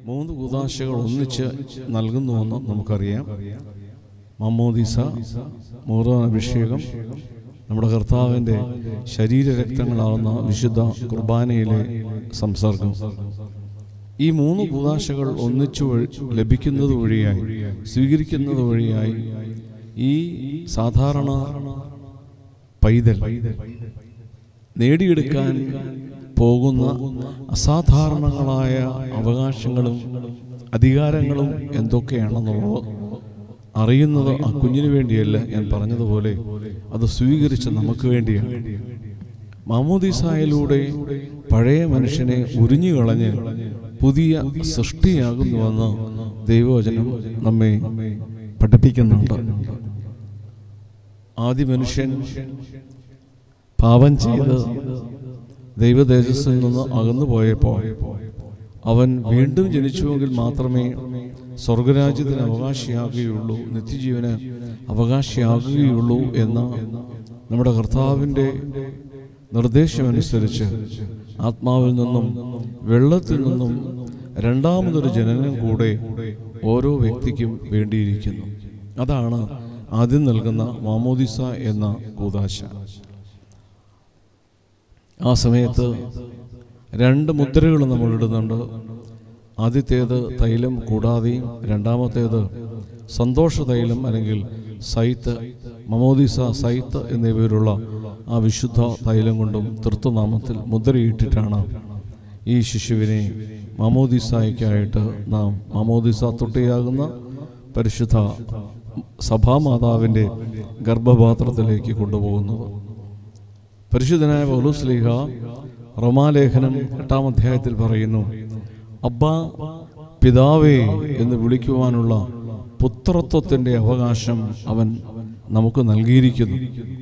മൂന്ന് കൂതാശകൾ ഒന്നിച്ച് നൽകുന്നുവെന്ന് നമുക്കറിയാം മമ്മോദിസ മൂറോൻ അഭിഷേകം നമ്മുടെ കർത്താവിൻ്റെ ശരീരരക്തങ്ങളാവുന്ന വിശുദ്ധ കുർബാനയിലെ സംസർഗം ഈ മൂന്ന് കൂതാശകൾ ഒന്നിച്ചു വഴി ലഭിക്കുന്നത് വഴിയായി സ്വീകരിക്കുന്നത് വഴിയായി ഈ സാധാരണ പൈതൽ നേടിയെടുക്കാൻ പോകുന്ന അസാധാരണങ്ങളായ അവകാശങ്ങളും അധികാരങ്ങളും എന്തൊക്കെയാണെന്നുള്ളത് അറിയുന്നത് ആ കുഞ്ഞിന് വേണ്ടിയല്ല ഞാൻ പറഞ്ഞതുപോലെ അത് സ്വീകരിച്ച് നമുക്ക് വേണ്ടിയാണ് മാമോദിസായിലൂടെ പഴയ മനുഷ്യനെ ഉരിഞ്ഞു കളഞ്ഞ് പുതിയ സൃഷ്ടിയാകുന്നുവെന്ന് ദൈവവചനം നമ്മെ പഠിപ്പിക്കുന്നുണ്ട് ആദ്യ മനുഷ്യൻ പാപം ചെയ്ത് ദൈവ തേജസ്സിൽ നിന്ന് അകന്നു പോയപ്പോൾ അവൻ വീണ്ടും ജനിച്ചുവെങ്കിൽ മാത്രമേ സ്വർഗരാജ്യത്തിന് അവകാശിയാകുകയുള്ളൂ നിത്യജീവന് അവകാശിയാകുകയുള്ളൂ എന്ന നമ്മുടെ കർത്താവിൻ്റെ നിർദ്ദേശമനുസരിച്ച് ആത്മാവിൽ നിന്നും വെള്ളത്തിൽ നിന്നും രണ്ടാമതൊരു ജനനം കൂടെ ഓരോ വ്യക്തിക്കും വേണ്ടിയിരിക്കുന്നു അതാണ് ആദ്യം നൽകുന്ന മാമോദിസ എന്ന കൂതാശ ആ സമയത്ത് രണ്ട് മുദ്രകൾ നമ്മൾ ഇടുന്നുണ്ട് ആദ്യത്തേത് തൈലം കൂടാതെയും രണ്ടാമത്തേത് സന്തോഷ തൈലം അല്ലെങ്കിൽ സൈത്ത് മമോദിസ സൈത്ത് എന്നിവയിലുള്ള ആ വിശുദ്ധ തൈലം കൊണ്ടും തൃത്വനാമത്തിൽ മുദ്രയിട്ടിട്ടാണ് ഈ ശിശുവിനെ മമോദിസായ്ക്കായിട്ട് നാം മമോദിസ തൊട്ടിയാകുന്ന പരിശുദ്ധ സഭാമാതാവിൻ്റെ ഗർഭപാത്രത്തിലേക്ക് കൊണ്ടുപോകുന്നത് പരിശുദ്ധനായ പൗലുസ്ലീഹ റോമാലേഖനം എട്ടാം അധ്യായത്തിൽ പറയുന്നു അബ്ബ പിതാവേ എന്ന് വിളിക്കുവാനുള്ള പുത്രത്വത്തിൻ്റെ അവകാശം അവൻ നമുക്ക് നൽകിയിരിക്കുന്നു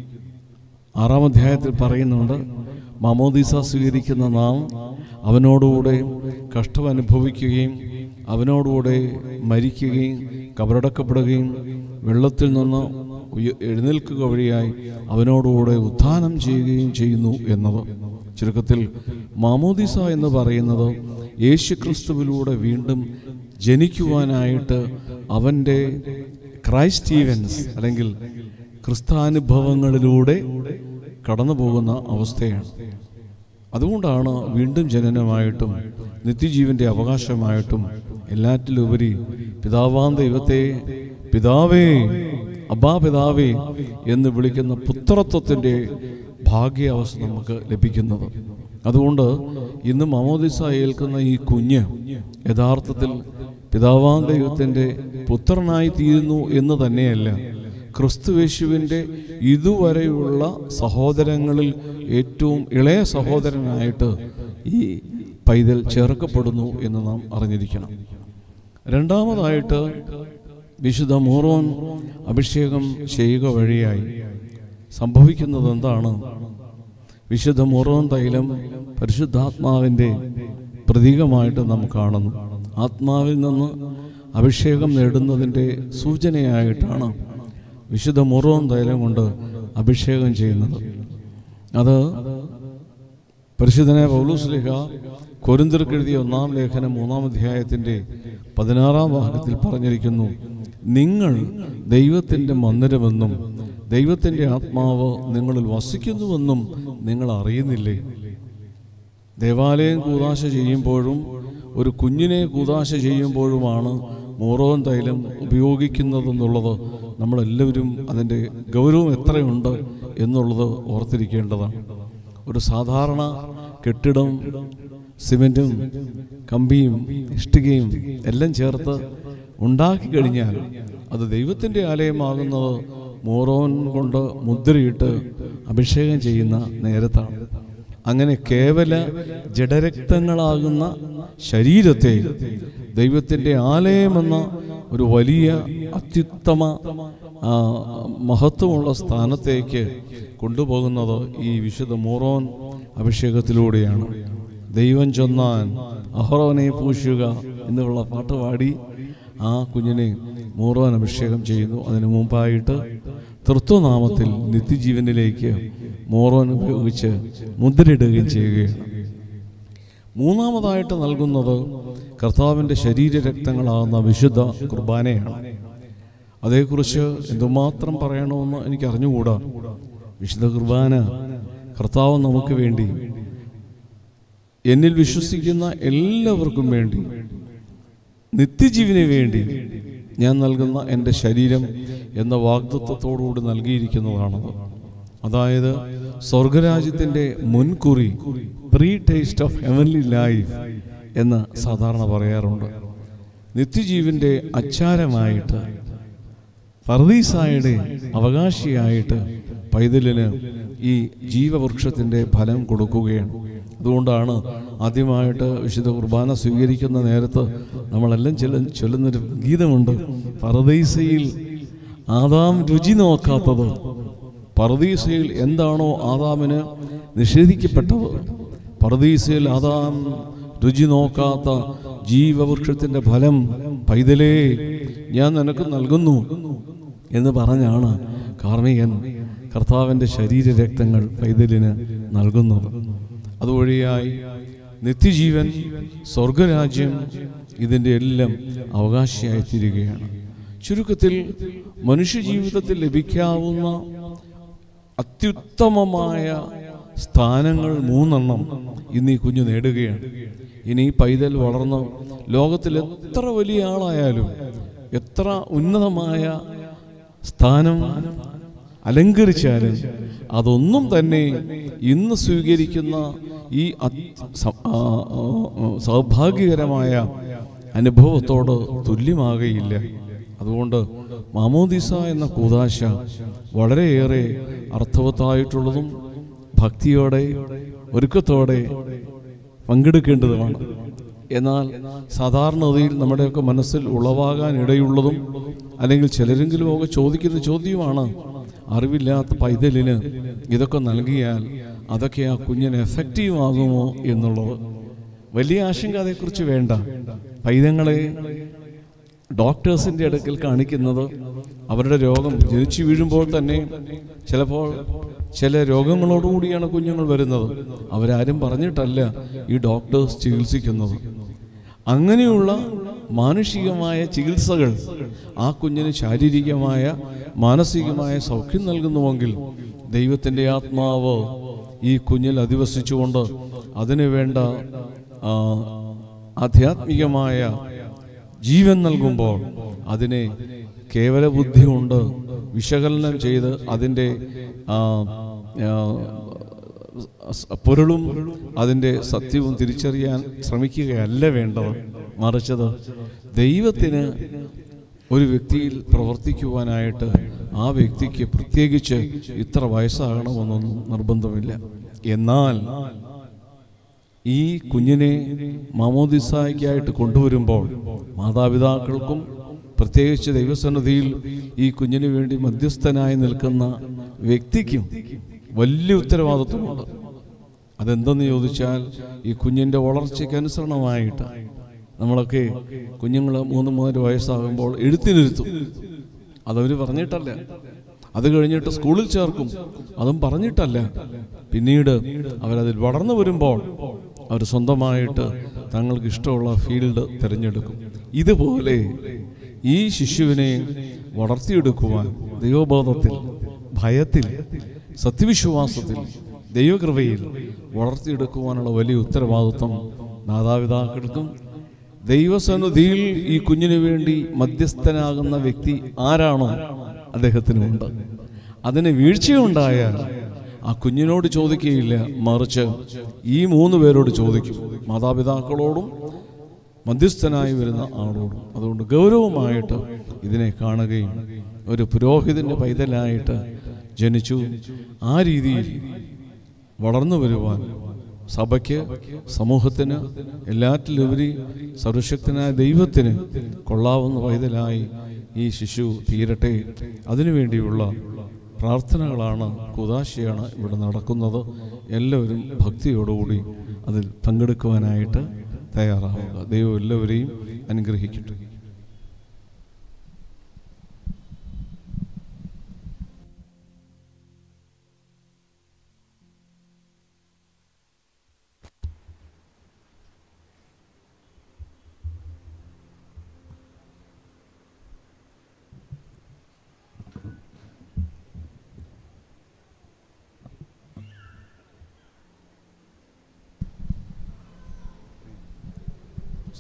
ആറാം അധ്യായത്തിൽ പറയുന്നുണ്ട് മാമോദീസ സ്വീകരിക്കുന്ന നാം അവനോടുകൂടെ കഷ്ടം അനുഭവിക്കുകയും അവനോടുകൂടെ മരിക്കുകയും കബറടക്കപ്പെടുകയും വെള്ളത്തിൽ നിന്ന് ഉയ- എഴുന്നേൽക്കുക വഴിയായി അവനോടുകൂടെ ഉത്ഥാനം ചെയ്യുകയും ചെയ്യുന്നു എന്നത് ചുരുക്കത്തിൽ മാമോദിസ എന്ന് പറയുന്നത് യേശുക്രിസ്തുവിലൂടെ വീണ്ടും ജനിക്കുവാനായിട്ട് അവൻ്റെ ക്രൈസ്റ്റീവൻസ് അല്ലെങ്കിൽ ക്രിസ്താനുഭവങ്ങളിലൂടെ കടന്നു പോകുന്ന അവസ്ഥയാണ് അതുകൊണ്ടാണ് വീണ്ടും ജനനമായിട്ടും നിത്യജീവന്റെ അവകാശമായിട്ടും എല്ലാറ്റിലുപരി പിതാവാം ദൈവത്തെ പിതാവേ അബാ പിതാവേ എന്ന് വിളിക്കുന്ന പുത്രത്വത്തിൻ്റെ ഭാഗ്യാവസ്ഥ നമുക്ക് ലഭിക്കുന്നത് അതുകൊണ്ട് ഇന്ന് മമോദിസ ഏൽക്കുന്ന ഈ കുഞ്ഞ് യഥാർത്ഥത്തിൽ പിതാവാം ദൈവത്തിൻ്റെ പുത്രനായി തീരുന്നു എന്ന് തന്നെയല്ല ക്രിസ്തുവേശുവിൻ്റെ ഇതുവരെയുള്ള സഹോദരങ്ങളിൽ ഏറ്റവും ഇളയ സഹോദരനായിട്ട് ഈ പൈതൽ ചേർക്കപ്പെടുന്നു എന്ന് നാം അറിഞ്ഞിരിക്കണം രണ്ടാമതായിട്ട് വിശുദ്ധ മൂറോൻ അഭിഷേകം ചെയ്യുക വഴിയായി സംഭവിക്കുന്നത് എന്താണ് വിശുദ്ധ മൂറോൻ തൈലം പരിശുദ്ധാത്മാവിൻ്റെ പ്രതീകമായിട്ട് നാം കാണുന്നു ആത്മാവിൽ നിന്ന് അഭിഷേകം നേടുന്നതിൻ്റെ സൂചനയായിട്ടാണ് വിശുദ്ധ മുറോൻ തൈലം കൊണ്ട് അഭിഷേകം ചെയ്യുന്നത് അത് പരിശുദ്ധനായ പൗലൂസ്ലിഹ കൊരിന്തിർക്കെഴുതിയ ഒന്നാം ലേഖനം മൂന്നാം അധ്യായത്തിൻ്റെ പതിനാറാം വാക്യത്തിൽ പറഞ്ഞിരിക്കുന്നു നിങ്ങൾ ദൈവത്തിൻ്റെ മന്ദിരമെന്നും ദൈവത്തിൻ്റെ ആത്മാവ് നിങ്ങളിൽ വസിക്കുന്നുവെന്നും നിങ്ങൾ അറിയുന്നില്ലേ ദേവാലയം കൂതാശ ചെയ്യുമ്പോഴും ഒരു കുഞ്ഞിനെ കൂതാശ ചെയ്യുമ്പോഴുമാണ് മോറോൻ തൈലം ഉപയോഗിക്കുന്നതെന്നുള്ളത് നമ്മളെല്ലാവരും അതിൻ്റെ ഗൗരവം എത്രയുണ്ട് എന്നുള്ളത് ഓർത്തിരിക്കേണ്ടതാണ് ഒരു സാധാരണ കെട്ടിടം സിമെൻറ്റും കമ്പിയും ഇഷ്ടികയും എല്ലാം ചേർത്ത് ഉണ്ടാക്കി കഴിഞ്ഞാൽ അത് ദൈവത്തിൻ്റെ ആലയമാകുന്നത് മോറോൻ കൊണ്ട് മുദ്രയിട്ട് അഭിഷേകം ചെയ്യുന്ന നേരത്താണ് അങ്ങനെ കേവല ജഡരക്തങ്ങളാകുന്ന ശരീരത്തെ ദൈവത്തിൻ്റെ ആലയമെന്ന ഒരു വലിയ അത്യുത്തമ ആ, മഹത്വമുള്ള സ്ഥാനത്തേക്ക് കൊണ്ടുപോകുന്നത് ഈ വിശുദ്ധ മൂറോൻ അഭിഷേകത്തിലൂടെയാണ് ദൈവം ചൊന്നാൻ അഹ്റോനെ പൂശുക എന്നുള്ള പാട്ട് പാടി ആ കുഞ്ഞിനെ മൂറോൻ അഭിഷേകം ചെയ്യുന്നു അതിനു മുമ്പായിട്ട് തൃത്വനാമത്തിൽ നിത്യജീവനിലേക്ക് മോറോൻ ഉപയോഗിച്ച് മുദ്രയിടുകയും ചെയ്യുകയാണ് മൂന്നാമതായിട്ട് നൽകുന്നത് കർത്താവിൻ്റെ ശരീരരക്തങ്ങളാകുന്ന വിശുദ്ധ കുർബാനയാണ് അതേക്കുറിച്ച് എന്തുമാത്രം പറയണമെന്ന് എനിക്ക് അറിഞ്ഞുകൂടാ വിശുദ്ധ കുർബാന കർത്താവ് നമുക്ക് വേണ്ടി എന്നിൽ വിശ്വസിക്കുന്ന എല്ലാവർക്കും വേണ്ടി നിത്യജീവന് വേണ്ടി ഞാൻ നൽകുന്ന എൻ്റെ ശരീരം എന്ന വാഗ്ദത്വത്തോടുകൂടി നൽകിയിരിക്കുന്നതാണത് അതായത് സ്വർഗരാജ്യത്തിൻ്റെ മുൻകുറി pretaste of heavenly life എന്ന് സാധാരണ പറയാറുണ്ട് നിത്യജീവന്റെ അച്ചാരമായിട്ട് ഫർദീസായുടെ അവകാശിയായിട്ട് പൈതലിന് ഈ ജീവവൃക്ഷത്തിൻ്റെ ഫലം കൊടുക്കുകയാണ് അതുകൊണ്ടാണ് ആദ്യമായിട്ട് വിശുദ്ധ കുർബാന സ്വീകരിക്കുന്ന നേരത്ത് നമ്മളെല്ലാം ചൊല്ല ചൊല്ലുന്നൊരു ഗീതമുണ്ട് പർദീസയിൽ ആദാം രുചി നോക്കാത്തത് പർദീസയിൽ എന്താണോ ആദാമിന് നിഷേധിക്കപ്പെട്ടത് പർദീസയിൽ ആദാം രുചി നോക്കാത്ത ജീവവൃക്ഷത്തിൻ്റെ ഫലം പൈതലേ ഞാൻ നിനക്ക് നൽകുന്നു എന്ന് പറഞ്ഞാണ് കാർമികൻ കർത്താവിൻ്റെ ശരീരരക്തങ്ങൾ പൈതലിന് നൽകുന്നത് അതുവഴിയായി നിത്യജീവൻ സ്വർഗരാജ്യം ഇതിൻ്റെ എല്ലാം അവകാശിയായി തീരുകയാണ് ചുരുക്കത്തിൽ മനുഷ്യജീവിതത്തിൽ ലഭിക്കാവുന്ന അത്യുത്തമമായ സ്ഥാനങ്ങൾ മൂന്നെണ്ണം ഇന്ന് ഈ കുഞ്ഞ് നേടുകയാണ് ഇനി ഈ പൈതൽ വളർന്ന് ലോകത്തിൽ എത്ര വലിയ ആളായാലും എത്ര ഉന്നതമായ സ്ഥാനം അലങ്കരിച്ചാലും അതൊന്നും തന്നെ ഇന്ന് സ്വീകരിക്കുന്ന ഈ അത്- സ- ആ, ആ, ആ, സൗഭാഗ്യകരമായ അനുഭവത്തോട് തുല്യമാകയില്ല അതുകൊണ്ട് മാമോദിസ എന്ന കൂതാശ വളരെയേറെ അർത്ഥവത്തായിട്ടുള്ളതും ഭക്തിയോടെ ഒരുക്കത്തോടെ പങ്കെടുക്കേണ്ടതുമാണ് എന്നാൽ സാധാരണതയിൽ നമ്മുടെയൊക്കെ മനസ്സിൽ ഉളവാകാൻ ഇടയുള്ളതും അല്ലെങ്കിൽ ചിലരെങ്കിലുമൊക്കെ ചോദിക്കുന്ന ചോദ്യമാണ് അറിവില്ലാത്ത പൈതലിന് ഇതൊക്കെ നൽകിയാൽ അതൊക്കെ ആ കുഞ്ഞിന് എഫക്റ്റീവ് ആകുമോ എന്നുള്ളത് വലിയ ആശങ്ക അതേക്കുറിച്ച് വേണ്ട പൈതങ്ങളെ ഡോക്ടേഴ്സിൻ്റെ അടുക്കൽ കാണിക്കുന്നത് അവരുടെ രോഗം ജനിച്ചു വീഴുമ്പോൾ തന്നെ ചിലപ്പോൾ ചില രോഗങ്ങളോടുകൂടിയാണ് കുഞ്ഞുങ്ങൾ വരുന്നത് അവരാരും പറഞ്ഞിട്ടല്ല ഈ ഡോക്ടേഴ്സ് ചികിത്സിക്കുന്നത് അങ്ങനെയുള്ള മാനുഷികമായ ചികിത്സകൾ ആ കുഞ്ഞിന് ശാരീരികമായ മാനസികമായ സൗഖ്യം നൽകുന്നുവെങ്കിൽ ദൈവത്തിൻ്റെ ആത്മാവ് ഈ കുഞ്ഞിൽ അധിവസിച്ചുകൊണ്ട് അതിനു വേണ്ട ആ, ആധ്യാത്മികമായ ജീവൻ നൽകുമ്പോൾ അതിനെ കേവല ബുദ്ധി കൊണ്ട് വിശകലനം ചെയ്ത് അതിൻ്റെ ആ, ആ, സ് പൊരുളും അതിൻ്റെ സത്യവും തിരിച്ചറിയാൻ ശ്രമിക്കുകയല്ല വേണ്ടത് മറിച്ചത് ദൈവത്തിന് ഒരു വ്യക്തിയിൽ പ്രവർത്തിക്കുവാനായിട്ട് ആ വ്യക്തിക്ക് പ്രത്യേകിച്ച് ഇത്ര വയസ്സാകണമെന്നൊന്നും നിർബന്ധമില്ല എന്നാൽ ഈ കുഞ്ഞിനെ മാമോദിസായിക്കായിട്ട് കൊണ്ടുവരുമ്പോൾ മാതാപിതാക്കൾക്കും പ്രത്യേകിച്ച് ദൈവസന്നിധിയിൽ ഈ കുഞ്ഞിന് വേണ്ടി മധ്യസ്ഥനായി നിൽക്കുന്ന വ്യക്തിക്കും വലിയ ഉത്തരവാദിത്വമുണ്ട് അതെന്തെന്ന് ചോദിച്ചാൽ ഈ കുഞ്ഞിൻ്റെ വളർച്ചയ്ക്ക് അനുസരണമായിട്ട് നമ്മളൊക്കെ കുഞ്ഞുങ്ങൾ മൂന്ന് മൂന്നര വയസ്സാകുമ്പോൾ എഴുത്തിനിരുത്തും അതവർ പറഞ്ഞിട്ടല്ല അത് കഴിഞ്ഞിട്ട് സ്കൂളിൽ ചേർക്കും അതും പറഞ്ഞിട്ടല്ല പിന്നീട് അവരതിൽ വളർന്നു വരുമ്പോൾ അവർ സ്വന്തമായിട്ട് തങ്ങൾക്ക് ഇഷ്ടമുള്ള ഫീൽഡ് തിരഞ്ഞെടുക്കും ഇതുപോലെ ഈ ശിശുവിനെ വളർത്തിയെടുക്കുവാൻ ദൈവബോധത്തിൽ ഭയത്തിൽ സത്യവിശ്വാസത്തിൽ ദൈവകൃപയിൽ വളർത്തിയെടുക്കുവാനുള്ള വലിയ ഉത്തരവാദിത്വം മാതാപിതാക്കൾക്കും ദൈവസന്നിധിയിൽ ഈ കുഞ്ഞിനു വേണ്ടി മധ്യസ്ഥനാകുന്ന വ്യക്തി ആരാണോ അദ്ദേഹത്തിനുമുണ്ട് അതിന് വീഴ്ചയുണ്ടായാൽ ആ കുഞ്ഞിനോട് ചോദിക്കുകയില്ല മറിച്ച് ഈ മൂന്ന് പേരോട് ചോദിക്കും മാതാപിതാക്കളോടും മധ്യസ്ഥനായി വരുന്ന ആളോടും അതുകൊണ്ട് ഗൗരവമായിട്ട് ഇതിനെ കാണുകയും ഒരു പുരോഹിതന്റെ പൈതലായിട്ട് ജനിച്ചു ആ രീതിയിൽ വളർന്നു വരുവാൻ സഭയ്ക്ക് സമൂഹത്തിന് എല്ലാറ്റിലുപരി സർവശക്തനായ ദൈവത്തിന് കൊള്ളാവുന്ന പൈതലായി ഈ ശിശു തീരട്ടെ അതിനുവേണ്ടിയുള്ള പ്രാർത്ഥനകളാണ് കുതാശയാണ് ഇവിടെ നടക്കുന്നത് എല്ലാവരും ഭക്തിയോടുകൂടി അതിൽ പങ്കെടുക്കുവാനായിട്ട് തയ്യാറാവുക ദൈവം എല്ലാവരെയും അനുഗ്രഹിക്കട്ടെ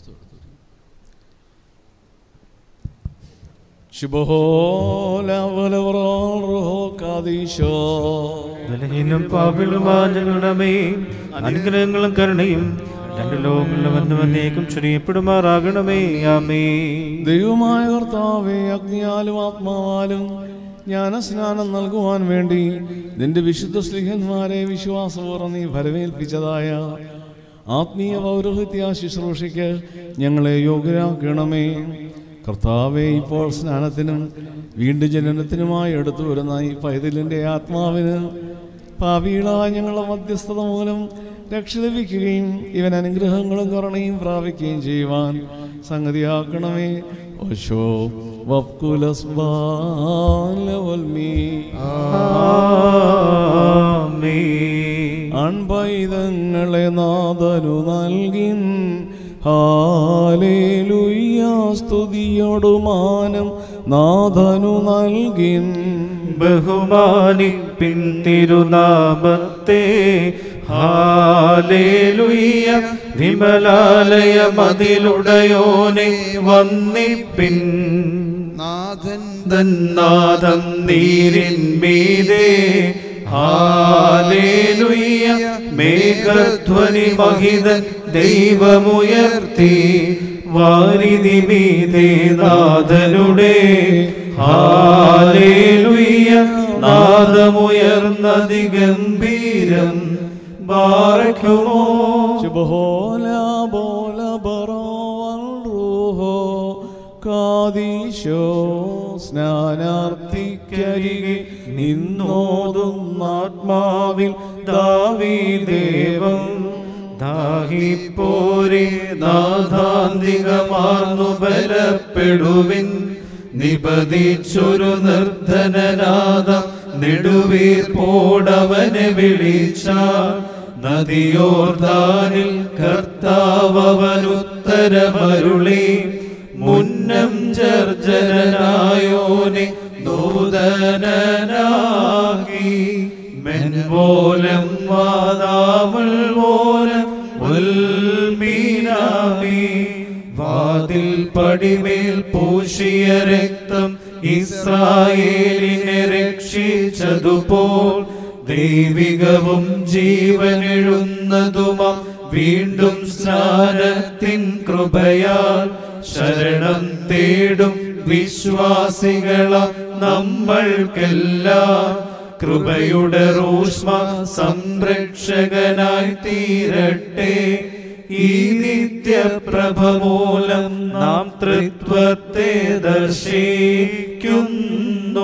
ബലഹീനം പാപികളുമായ ഞങ്ങളുടെ മേൽ അനുഗ്രഹങ്ങളും കരുണയും രണ്ട് ലോകങ്ങളിലും വന്ന് വന്നേക്കും ചൊരിയപ്പെടുമാറാകണമേ ആമേ ദൈവമായ കർത്താവെ അഗ്നിയാലും ആത്മാവാലും ജ്ഞാനസ്നാനം നൽകുവാൻ വേണ്ടി നിന്റെ വിശുദ്ധ സ്ലിഹന്മാരെ വിശ്വാസപൂർവ്വം നീ വരവേൽപ്പിച്ചതായ ആത്മീയ പൗരോഹിത്യ ശുശ്രൂഷയ്ക്ക് ഞങ്ങളെ യോഗ്യരാക്കണമേ കർത്താവെ ഇപ്പോൾ സ്നാനത്തിനും വീണ്ടും ജനനത്തിനുമായി എടുത്തു വരുന്ന ഈ പൈതലിൻ്റെ ആത്മാവിന് പാപികളായ ഞങ്ങളുടെ മധ്യസ്ഥത മൂലം രക്ഷ ലഭിക്കുകയും ഇവൻ അനുഗ്രഹങ്ങളും കരുണയും പ്രാപിക്കുകയും ചെയ്യുവാൻ സംഗതിയാക്കണമേ ഓശോ വക്കുലസ്ബാലവൽമീ ആമേ അൺപൈതങ്ങളെ നാദനു നൽകിൻ ഹാലേലുയ്യ സ്തുതിയോടുമാനം നാഥനു നൽകിൻ ബഹുമാനിപ്പിൻ തിരുനാമത്തെ ഹാലേലുയ്യ വിമലാലയ മതിലുടയോനെ വന്നിപ്പിൻ നാഥൻ തന്നാദം നീരിൻ മീതേ ഹാലേലുയ്യ മേഘധ്വനി മഹിതൻ ദൈവമുയർത്തി വാരിതി മീതേ നാഥനുടെ ഹാലേലുയ്യ നാദമുയർന്നതി ഗംഭീരം ബാറയ്ക്കുമോ ശുഭഹോല ബോല ബറോവൽ റൂഹോ കാദീശോ സ്നാനാർത്ഥിക്കരികെ നിന്നോതും ആത്മാവിൽ ദാവീദേവം ദാഹിപ്പോരെ നാഥാന്തികമാർന്നു ബലപ്പെടുവിൻ നിപതിച്ചൊരു നിർധനനാഥം നെടുവീർപ്പോടവനെ വിളിച്ച നദിയോർദാനിൽ കർത്താവനുത്തരമരുളി മുന്നം ജർജനായോനെ നൂതനാകി മെൻപോലം വാതാമൾ പോലം ഉൽമീനാമി വാതിൽ പടിമേൽ പൂശിയ രക്തം ഇസ്രായേലിനെ രക്ഷിച്ചതുപോൽ ദൈവികവും ജീവനെഴുന്നതുമാം വീണ്ടും സ്നാനത്തിൻ കൃപയാൽ ശരണം തേടും വിശ്വാസികളാം നമ്മൾക്കെല്ലാം കൃപയുടെ റൂഷ്മ സംരക്ഷകനായി തീരട്ടെ ഈ നിത്യപ്രഭ മൂലം നാം തൃത്വത്തെ ദർശിക്കുന്നു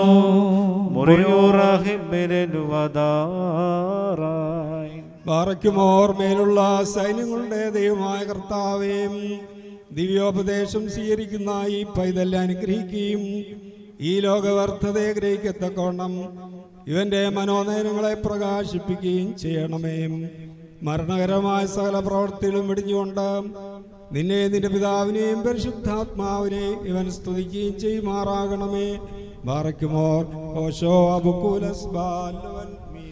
മുറിയോറാഹിബിരനുവതാറായി ബാറയ്ക്കുമോർ മേലുള്ള സൈന്യങ്ങളുടെ ദൈവമായ കർത്താവേയും ദിവ്യോപദേശം സ്വീകരിക്കുന്ന ഈ പൈതല്യം അനുഗ്രഹിക്കുകയും ഈ ലോകവർത്ഥതയെ ഗ്രഹിക്കത്തക്കവണ്ണം ഇവന്റെ മനോനയനങ്ങളെ പ്രകാശിപ്പിക്കുകയും ചെയ്യണമേ മരണകരമായ സകല പ്രവർത്തികളും വെടിഞ്ഞുകൊണ്ട് നിന്നെ നിന്റെ പിതാവിനെയും പരിശുദ്ധാത്മാവിനെ ഇവൻ സ്തുതിക്കുകയും ചെയ്യുമാറാകണമേ ബാറയ്ക്കുമോർ ഓശോ അബുക്കൂലസ് ബാലവൻ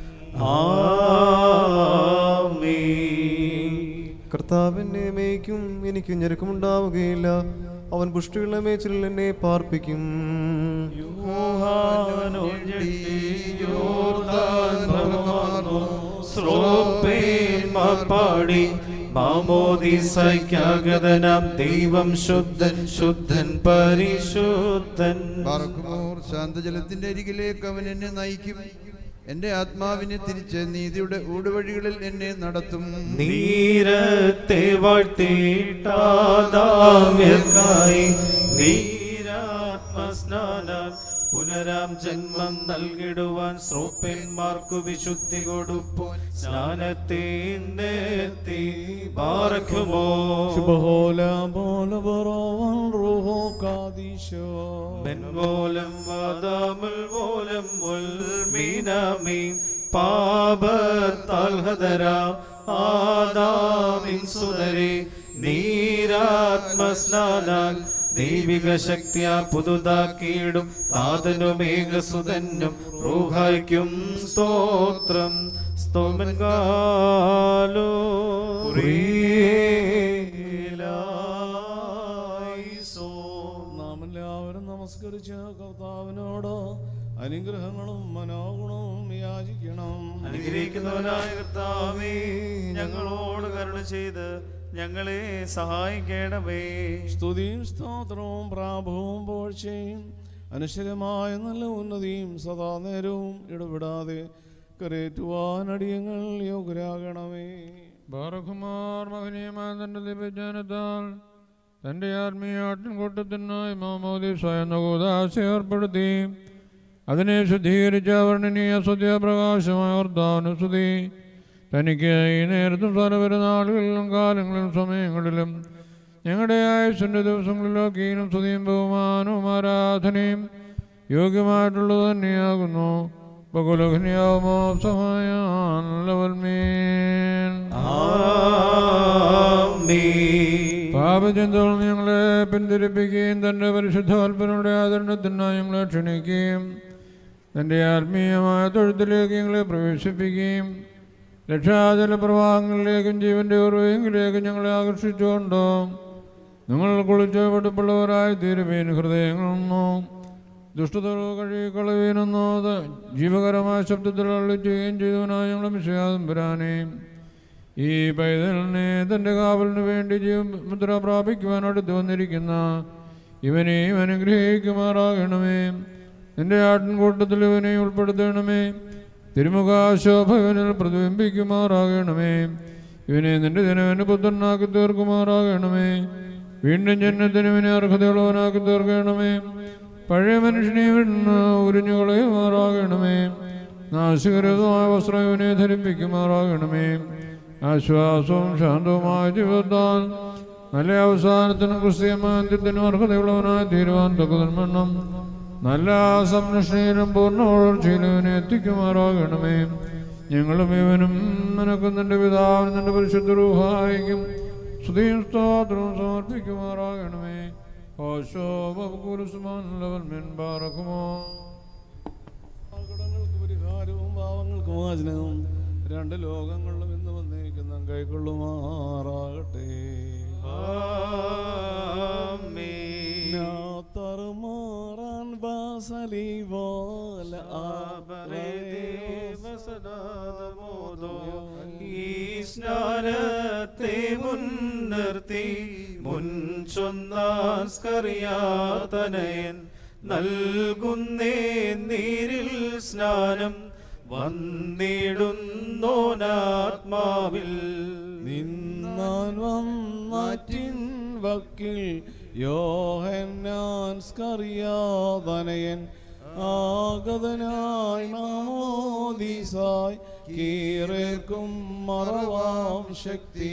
ആമീൻ കർത്താവിനെ മേയ്ക്കും എനിക്ക് ഞെരുക്കമുണ്ടാവുകയില്ല അവൻ പുഷ്ടിയുള്ള മേച്ചിൽ എന്നെ പാർപ്പിക്കും പാടി മാമോദിസൈക്യാഗതനാം ദൈവം ശുദ്ധൻ ശുദ്ധൻ പരിശുദ്ധൻ പാർക്കുമോർ ശാന്തജലത്തിന്റെ അരികിലേക്ക് അവൻ എന്നെ നയിക്കും എന്റെ ആത്മാവിനെ തിരിച്ച് നീതിയുടെ ഊടുവഴികളിൽ എന്നെ നടത്തും നീരത്തെ വാഴ്ത്തിയിട്ടാദാമ്യർക്കായി നീരാത്മസ്നാനം പുനരാം ജന്മം നൽകിടുവാൻ ശ്രോപ്പന്മാർക്കു വിശുദ്ധി കൊടുപ്പോ സ്നാനത്തെ നിർത്തി പാർക്കുമോ ശുഭഹോല ബോല ബറോവൽ റൂഹോ കാദീശോ മെൻപോലം വാദാമുൽ പോലം ഉൽമീനാമി പാപത്താൽ ഹതരാ ആദാമിൻ സുതരെ നീരാത്മസ്നാനാൽ ദൈവിക ശക്തിയാ പുതുതാക്കിയിടും താതനുമേഘസുതനും റൂഹായ്ക്കും സ്തോത്രം സ്തോമൻ കാലോ അനുഗ്രഹങ്ങളും മനോഗുണവും യാചിക്കണം അനുഗ്രഹിക്കുന്നവനായ കർത്താവേ ഞങ്ങളോട് കരുണ ചെയ്ത് ഞങ്ങളെ സഹായിക്കണമേ സ്തുതിയും സ്തോത്രവും പ്രാഭവും പോഴ്ചയും അനശ്വരമായ നല്ല ഉന്നതിയും സദാ നേരവും ഇടപെടാതെ കരേറ്റുവാൻ അടിയങ്ങൾ യോഗ്യരാകണമേ ബാറഖുമാർ മഹനീയമായ തന്റെ ദിവ്യജ്ഞാനത്താൽ തന്റെ ആത്മീയ ആട്ടിൻകൂട്ടത്തിനായി മാമോദിസായ നകൂദാശ ഏർപ്പെടുത്തി അതിനെ ശുദ്ധീകരിച്ച വർണ്ണനീയ സത്യപ്രകാശമായ കർത്താവിന് സ്തുതി തനിക്ക് ഈ നേരത്തും സ്ഥലപെരുന്നാളുകളിലും കാലങ്ങളിലും സമയങ്ങളിലും ഞങ്ങളുടെ ആയുസിൻ്റെ ദിവസങ്ങളിലൊക്കെയും സ്തുതിയും ബഹുമാനവും ആരാധനയും യോഗ്യമായിട്ടുള്ളത് തന്നെയാകുന്നു ബഹുലഘനിയാവുമോ സഹായ നല്ലവൽമീൻ പാപചിന്തകൾ ഞങ്ങളെ പിന്തിരിപ്പിക്കുകയും തൻ്റെ പരിശുദ്ധാത്മനയുടെ ആദരണത്തിനായി ഞങ്ങളെ ക്ഷണിക്കുകയും തൻ്റെ ആത്മീയമായ തൊഴുത്തിലേക്ക് ഞങ്ങളെ പ്രവേശിപ്പിക്കുകയും രക്ഷാജല പ്രവാഹങ്ങളിലേക്കും ജീവന്റെ ഉറവെങ്കിലേക്കും ഞങ്ങളെ ആകർഷിച്ചുകൊണ്ട് നിങ്ങൾ കുളിച്ച് വെടുപ്പുള്ളവരായി തീരുവീൻ ഹൃദയങ്ങളൊന്നോ ദുഷ്ടതകൾ കഴുകിക്കളവീനെന്നോ ജീവകരമായ ശബ്ദത്തിൽ അള്ളിച്ചുകയും ചെയ്തവനായി ഞങ്ങൾ വിശ്വാസം വരാനേയും ഈ പൈതലിനെ തൻ്റെ കാവലിന് വേണ്ടി ജീവമുദ്ര പ്രാപിക്കുവാൻ അടുത്ത് വന്നിരിക്കുന്ന ഇവനെയും അനുഗ്രഹിക്കുമാറാകണമേ നിന്റെ ആട്ടിൻകൂട്ടത്തിൽ ഇവനെയും ഉൾപ്പെടുത്തണമേ തിരുമുഖാശോഭ ഇവനിൽ പ്രതിബിംബിക്കുമാറാകണമേ ഇവനെ നിന്റെ ജനവന് പുത്രനാക്കി തീർക്കുമാറാകണമേ വീണ്ടും ജന്മത്തിന് ഇവനെ അർഹതയുള്ളവനാക്കി തീർക്കണമേ പഴയ മനുഷ്യനെ ഇവിടുന്ന് ഉരിഞ്ഞു കളയുമാറാകണമേ നാശകരമായ വസ്ത്രം ഇവനെ ധരിപ്പിക്കുമാറാകണമേ ആശ്വാസവും ശാന്തവുമായ ജീവിതത്താൽ നല്ല അവസാനത്തിനും ക്രിസ്തീയമാന്ത്യത്തിനും അർഹതയുള്ളവനായി തീരുവാൻ തക്കതന്മണ്ണം നല്ല സംരക്ഷണയിലും പൂർണ്ണ വളർച്ചയിലും ഇവനെ എത്തിക്കുമാറാകണമേ ഞങ്ങളും ഇവനും നിനക്കും നിന്റെ പിതാവിനും നിന്റെ പരിശുദ്ധ രൂഹായിക്കും സ്തുതിയും സ്തോത്രവും സമർപ്പിക്കുമാറാകണമേ ഓശോബുരുസുമാൻ കടങ്ങൾക്ക് പരിഹാരവും പാവങ്ങൾക്ക് മോചനവും രണ്ട് ലോകങ്ങളിലും ഇന്ന് വന്നേക്കുന്ന കൈക്കൊള്ളുമാറാകട്ടെ തറുമാറാൻ ബാസലി പോലെ ഈ സ്നാനത്തെ മുൻനിർത്തി മുൻ ചൊന്നാസ്കറിയാതനയൻ നൽകുന്നേ നീരിൽ സ്നാനം വന്നിടുന്നോനാത്മാവിൽ നിന്നാൻ വന്നാറ്റിൻ വക്കിൽ യോഹന്നാൻ സ്കറിയാതനയൻ ആഗതനായി മാമോദീസായി കീറേക്കും മറവാം ശക്തി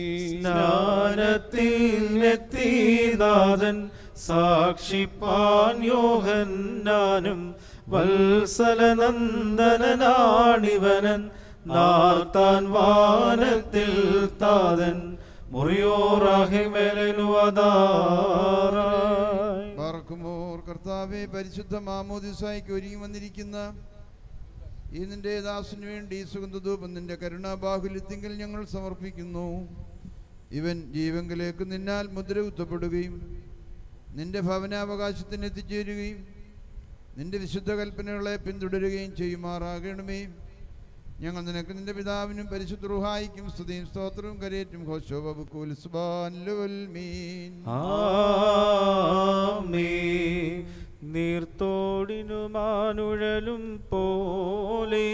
സ്നാനത്തിലെത്തിനാഥൻ സാക്ഷിപ്പാൻ യോഹന്നാനും വത്സലനന്ദനാണിവനൻ നാർത്താൻ വാനത്തിൽ താതൻ മുറിയോറാഹിമേലുവതാറായി പാർക്കുമോർ കർത്താവെ പരിശുദ്ധ മാമോദിസായിക്ക് ഒരുങ്ങി വന്നിരിക്കുന്ന ഈ നിന്റെ ദാസിന് വേണ്ടി സുഗന്ധധൂപം നിന്റെ കരുണാബാഹുല്യത്തിങ്കിൽ ഞങ്ങൾ സമർപ്പിക്കുന്നു ഇവൻ ജീവങ്കിലേക്ക് നിന്നാൽ മുദ്ര കുത്തപ്പെടുകയും നിന്റെ ഭവനാവകാശത്തിന് എത്തിച്ചേരുകയും നിന്റെ വിശുദ്ധ കൽപ്പനകളെ പിന്തുടരുകയും ചെയ്യുമാറാകണമേ ഞങ്ങൾ നിനക്ക് നിന്റെ പിതാവിനും പരിശുദ്ധ റുഹായിക്കും സ്തുതിയും സ്തോത്രവും കരേറ്റും മീൻ ആമേൻ. നീർത്തോടിനുമാനുഴലും പോലെ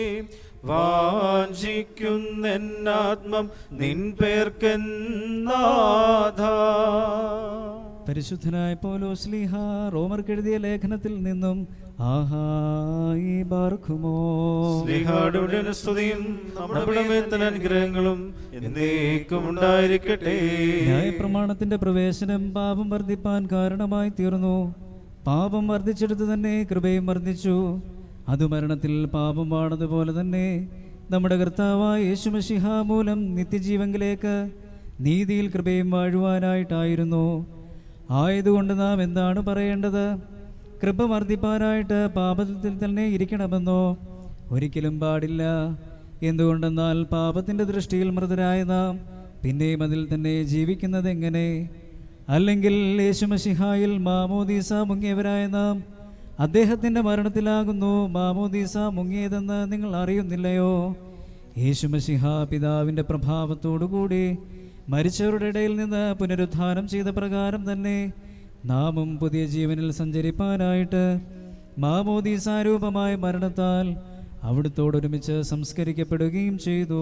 വാഞ്ചിക്കുന്നെന്നാത്മം നിൻ പേർക്കെന്നാഥ പരിശുദ്ധനായ പൗലോസ്ലിഹ റോമർക്കെഴുതിയ ലേഖനത്തിൽ നിന്നും ആഹായി ബാർക്കുമോ സ്നേഹാടുടൻ സ്തുതിയും നമ്മുടെ മേത്തൻ അനുഗ്രഹങ്ങളും എന്നേക്കും ഉണ്ടായിരിക്കട്ടെ ന്യായപ്രമാണത്തിന്റെ പ്രവേശനം പാപം വർദ്ധിപ്പാൻ കാരണമായി തീർന്നു പാപം വർദ്ധിച്ചെടുത്ത് തന്നെ കൃപയും വർദ്ധിച്ചു അത് മരണത്തിൽ പാപം വാണതുപോലെ തന്നെ നമ്മുടെ കർത്താവായ യേശുമഷിഹ മൂലം നിത്യജീവങ്കിലേക്ക് നീതിയിൽ കൃപയും വാഴുവാനായിട്ടായിരുന്നു ആയതുകൊണ്ട് നാം എന്താണ് പറയേണ്ടത് കൃപ വർദ്ധിപ്പാനായിട്ട് പാപത്തിൽ തന്നെ ഇരിക്കണമെന്നോ ഒരിക്കലും പാടില്ല എന്തുകൊണ്ടെന്നാൽ പാപത്തിൻ്റെ ദൃഷ്ടിയിൽ മൃതരായ നാം പിന്നെയും അതിൽ തന്നെ ജീവിക്കുന്നത് എങ്ങനെ അല്ലെങ്കിൽ യേശുമഷിഹായിൽ മാമോദീസ മുങ്ങിയവരായ നാം അദ്ദേഹത്തിന്റെ മരണത്തിലാകുന്നു മാമോദീസ മുങ്ങിയതെന്ന് നിങ്ങൾ അറിയുന്നില്ലയോ യേശുമസിഹ പിതാവിന്റെ പ്രഭാവത്തോടുകൂടി മരിച്ചവരുടെ ഇടയിൽ നിന്ന് പുനരുത്ഥാനം ചെയ്ത പ്രകാരം തന്നെ നാമും പുതിയ ജീവനിൽ സഞ്ചരിപ്പാനായിട്ട് മാമോദീസാരൂപമായ മരണത്താൽ അവിടുത്തോടൊരുമിച്ച് സംസ്കരിക്കപ്പെടുകയും ചെയ്തു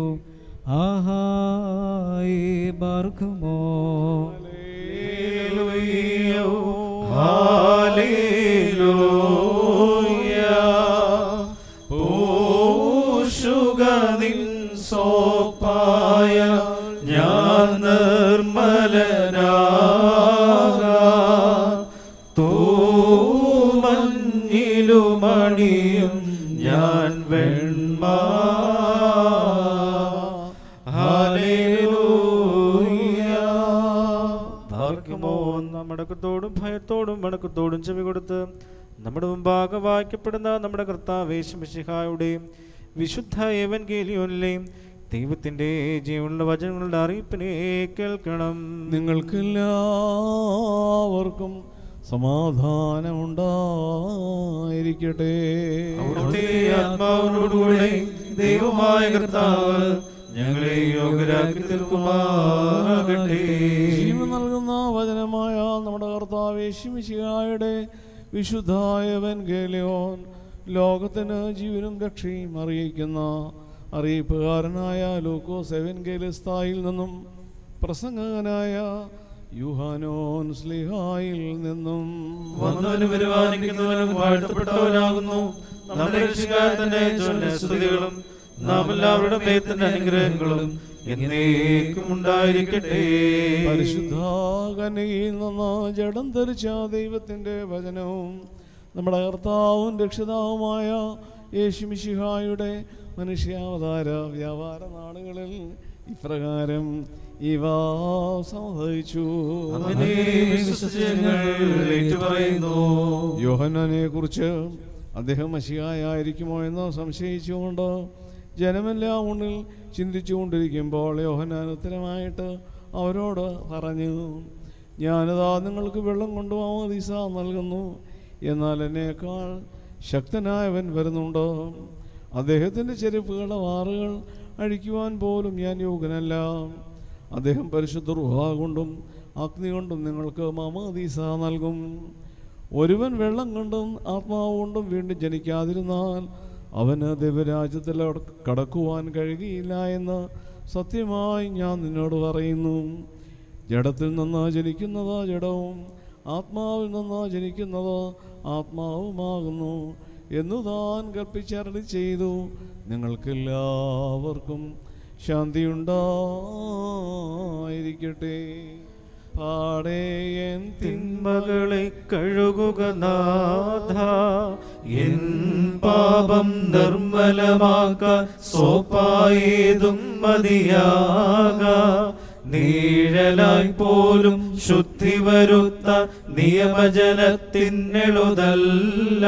ആഹായി ബാർക്കുമോ പൂഷുകനിൻ സോപ്പായ ഞാൻ നിർമ്മലനാക തൂമഞ്ഞിലുമണിയും ഞാൻ വെണ്മ ഭാഗ്യമോ മടക്കത്തോടും ഭയത്തോടും മടക്കത്തോടും ചെവി കൊടുത്ത് നമ്മുടെ മുമ്പാകെ വായിക്കപ്പെടുന്ന നമ്മുടെ കർത്താവേശമിഷിഹായുടെയും വിശുദ്ധ ഏവൻഗേലിയോനിലെയും ദൈവത്തിന്റെ ജീവനുള്ള വചനങ്ങളുടെ അറിയിപ്പിനെ കേൾക്കണം നിങ്ങൾക്കെല്ലാവർക്കും സമാധാനമുണ്ടായിരിക്കട്ടെ അവിടുത്തെ ആത്മാവിനോടുകൂടെ ദൈവമായ കർത്താവ് ഞങ്ങളെ യോഗ്യരാക്കി തീർക്കുമാറാകട്ടെ ജീവൻ നൽകുന്ന വചനമായ നമ്മുടെ കർത്താവേശിമിശിഹായുടെ വിശുദ്ധായവൻ ഗേലിയോൻ ലോകത്തിന് ജീവനും രക്ഷയും അറിയിക്കുന്ന അറിയിപ്പുകാരനായ ലൂക്കോ സെവൻ ഗേലിസ്തായിൽ നിന്നും പ്രസംഗകനായ യുഹാനോൻ സ്ലിഹായിൽ നിന്നും വന്നവനും വരുവാനിക്കുന്നവനും വാഴ്ത്തപ്പെട്ടവനാകുന്നു നമ്മുടെ രക്ഷിക്കാരത്തിന്റെ ചൊല്ലിയ സ്തുതികളും നാം എല്ലാവരുടെ മേത്തിന്റെ അനുഗ്രഹങ്ങളും എന്നേക്കും ഉണ്ടായിരിക്കട്ടെ പരിശുദ്ധ കന്യകയിൽ നിന്ന് ജഡം ധരിച്ച ദൈവത്തിൻ്റെ വചനവും നമ്മുടെ കർത്താവും രക്ഷിതാവുമായ യേശുമിശിഹായുടെ മനുഷ്യാവതാര വ്യാപാര നാടുകളിൽ ഇപ്രകാരം ഇവ സംഭവിച്ചു അവനെ വിശ്വസിച്ച് ഞങ്ങൾ ഏറ്റുപറയുന്നു യോഹന്നാനെ കുറിച്ച് അദ്ദേഹം മഷിയായിരിക്കുമോ എന്ന് സംശയിച്ചുകൊണ്ട് ജനമെല്ലാം ഉള്ളിൽ ചിന്തിച്ചുകൊണ്ടിരിക്കുമ്പോൾ യോഹന്നാൻ ഉത്തരമായിട്ട് അവരോട് പറഞ്ഞു ഞാനിതാ നിങ്ങൾക്ക് വെള്ളം കൊണ്ടുപോകാൻ ദിശ നൽകുന്നു എന്നാൽ എന്നേക്കാൾ ശക്തനായവൻ വരുന്നുണ്ട് അദ്ദേഹത്തിൻ്റെ ചെരുപ്പുകളുടെ വാറുകൾ അഴിക്കുവാൻ പോലും ഞാൻ യോഗ്യനല്ല അദ്ദേഹം പരിശുദ്ധ റുഹ കൊണ്ടും അഗ്നി കൊണ്ടും നിങ്ങൾക്ക് മമദീസ നൽകും ഒരുവൻ വെള്ളം കൊണ്ടും ആത്മാവ് കൊണ്ടും വീണ്ടും ജനിക്കാതിരുന്നാൽ അവന് ദൈവരാജ്യത്തിൽ കടക്കുവാൻ കഴിയുകയില്ല എന്ന് സത്യമായി ഞാൻ നിന്നോട് പറയുന്നു ജഡത്തിൽ നിന്ന് ജനിക്കുന്നത് ജഡവും ആത്മാവിൽ നിന്ന് ജനിക്കുന്നത് ആത്മാവുമാകുന്നു എന്നു താൻ കൽപ്പിച്ചരളി ചെയ്തു നിങ്ങൾക്കെല്ലാവർക്കും ശാന്തിയുണ്ടായിരിക്കട്ടെ പാടേയൻ തിന്മകളെ കഴുകുക നാഥ എൻ പാപം നിർമ്മലമാക്കാൻ സോപ്പായേതും മതിയാക നീഴലായി പോലും ശുദ്ധി വരുത്ത നിയമജനത്തിനെളുതല്ല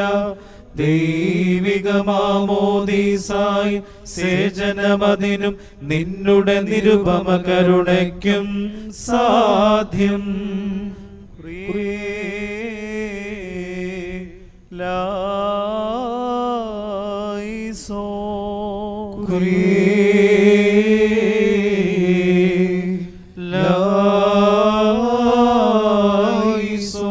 ദൈവികമാമോദീസായി സേചനമതിനും നിന്നുടെ നിരുപമ കരുണയ്ക്കും സാധ്യം ലായിസോ ലായിസോ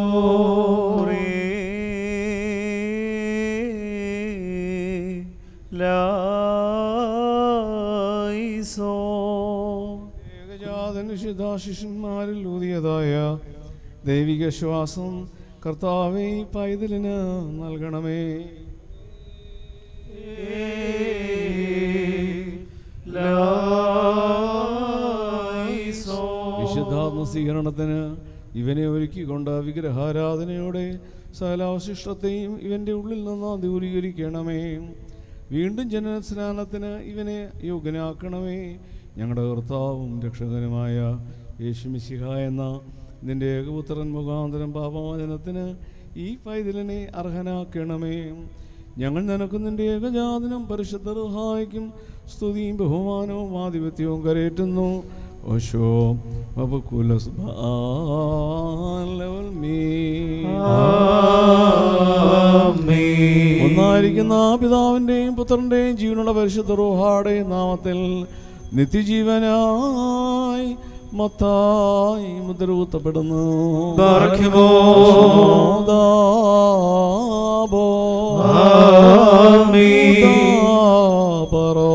ലായിസോ ഏകജാതൻ ശിഷ്യന്മാരിൽ ഊതിയതായ ദൈവിക ശ്വാസം കർത്താവെ ഈ പൈതലിന് നൽകണമേ വിശുദ്ധാത്മ സ്വീകരണത്തിന് ഇവനെ ഒരുക്കിക്കൊണ്ട് വിഗ്രഹാരാധനയോടെ സകലാവശിഷ്ടത്തെയും ഇവന്റെ ഉള്ളിൽ നിന്ന് ദൂരീകരിക്കണമേ വീണ്ടും ജനന സ്നാനത്തിന് ഇവനെ യോഗ്യനാക്കണമേ ഞങ്ങളുടെ കർത്താവും രക്ഷകനുമായ യേശുമിശിഹ എന്ന നിന്റെ ഏകപുത്രൻ മുഖാന്തരം പാപമോചനത്തിന് ഈ പൈതലിനെ അർഹനാക്കണമേ ഞങ്ങൾ നിനക്ക് നിന്റെ ഏകജാതനം പരിശുദ്ധ സഹായിക്കും സ്തുതിയും ബഹുമാനവും ആധിപത്യവും കരയേറ്റുന്നു ഓശോ മീ ആമേൻ ആമേൻ. ഒന്നായിരിക്കുന്ന പിതാവിന്റെയും പുത്രന്റെയും ജീവനുള്ള പരിശുദ്ധ റോഹാടെയും നാമത്തിൽ നിത്യജീവനായി മത്തായി മുദ്രകുത്തപ്പെടുന്നു ബാറക്കുമോ. ദാബോ. ആമേൻ. ദാബറോ.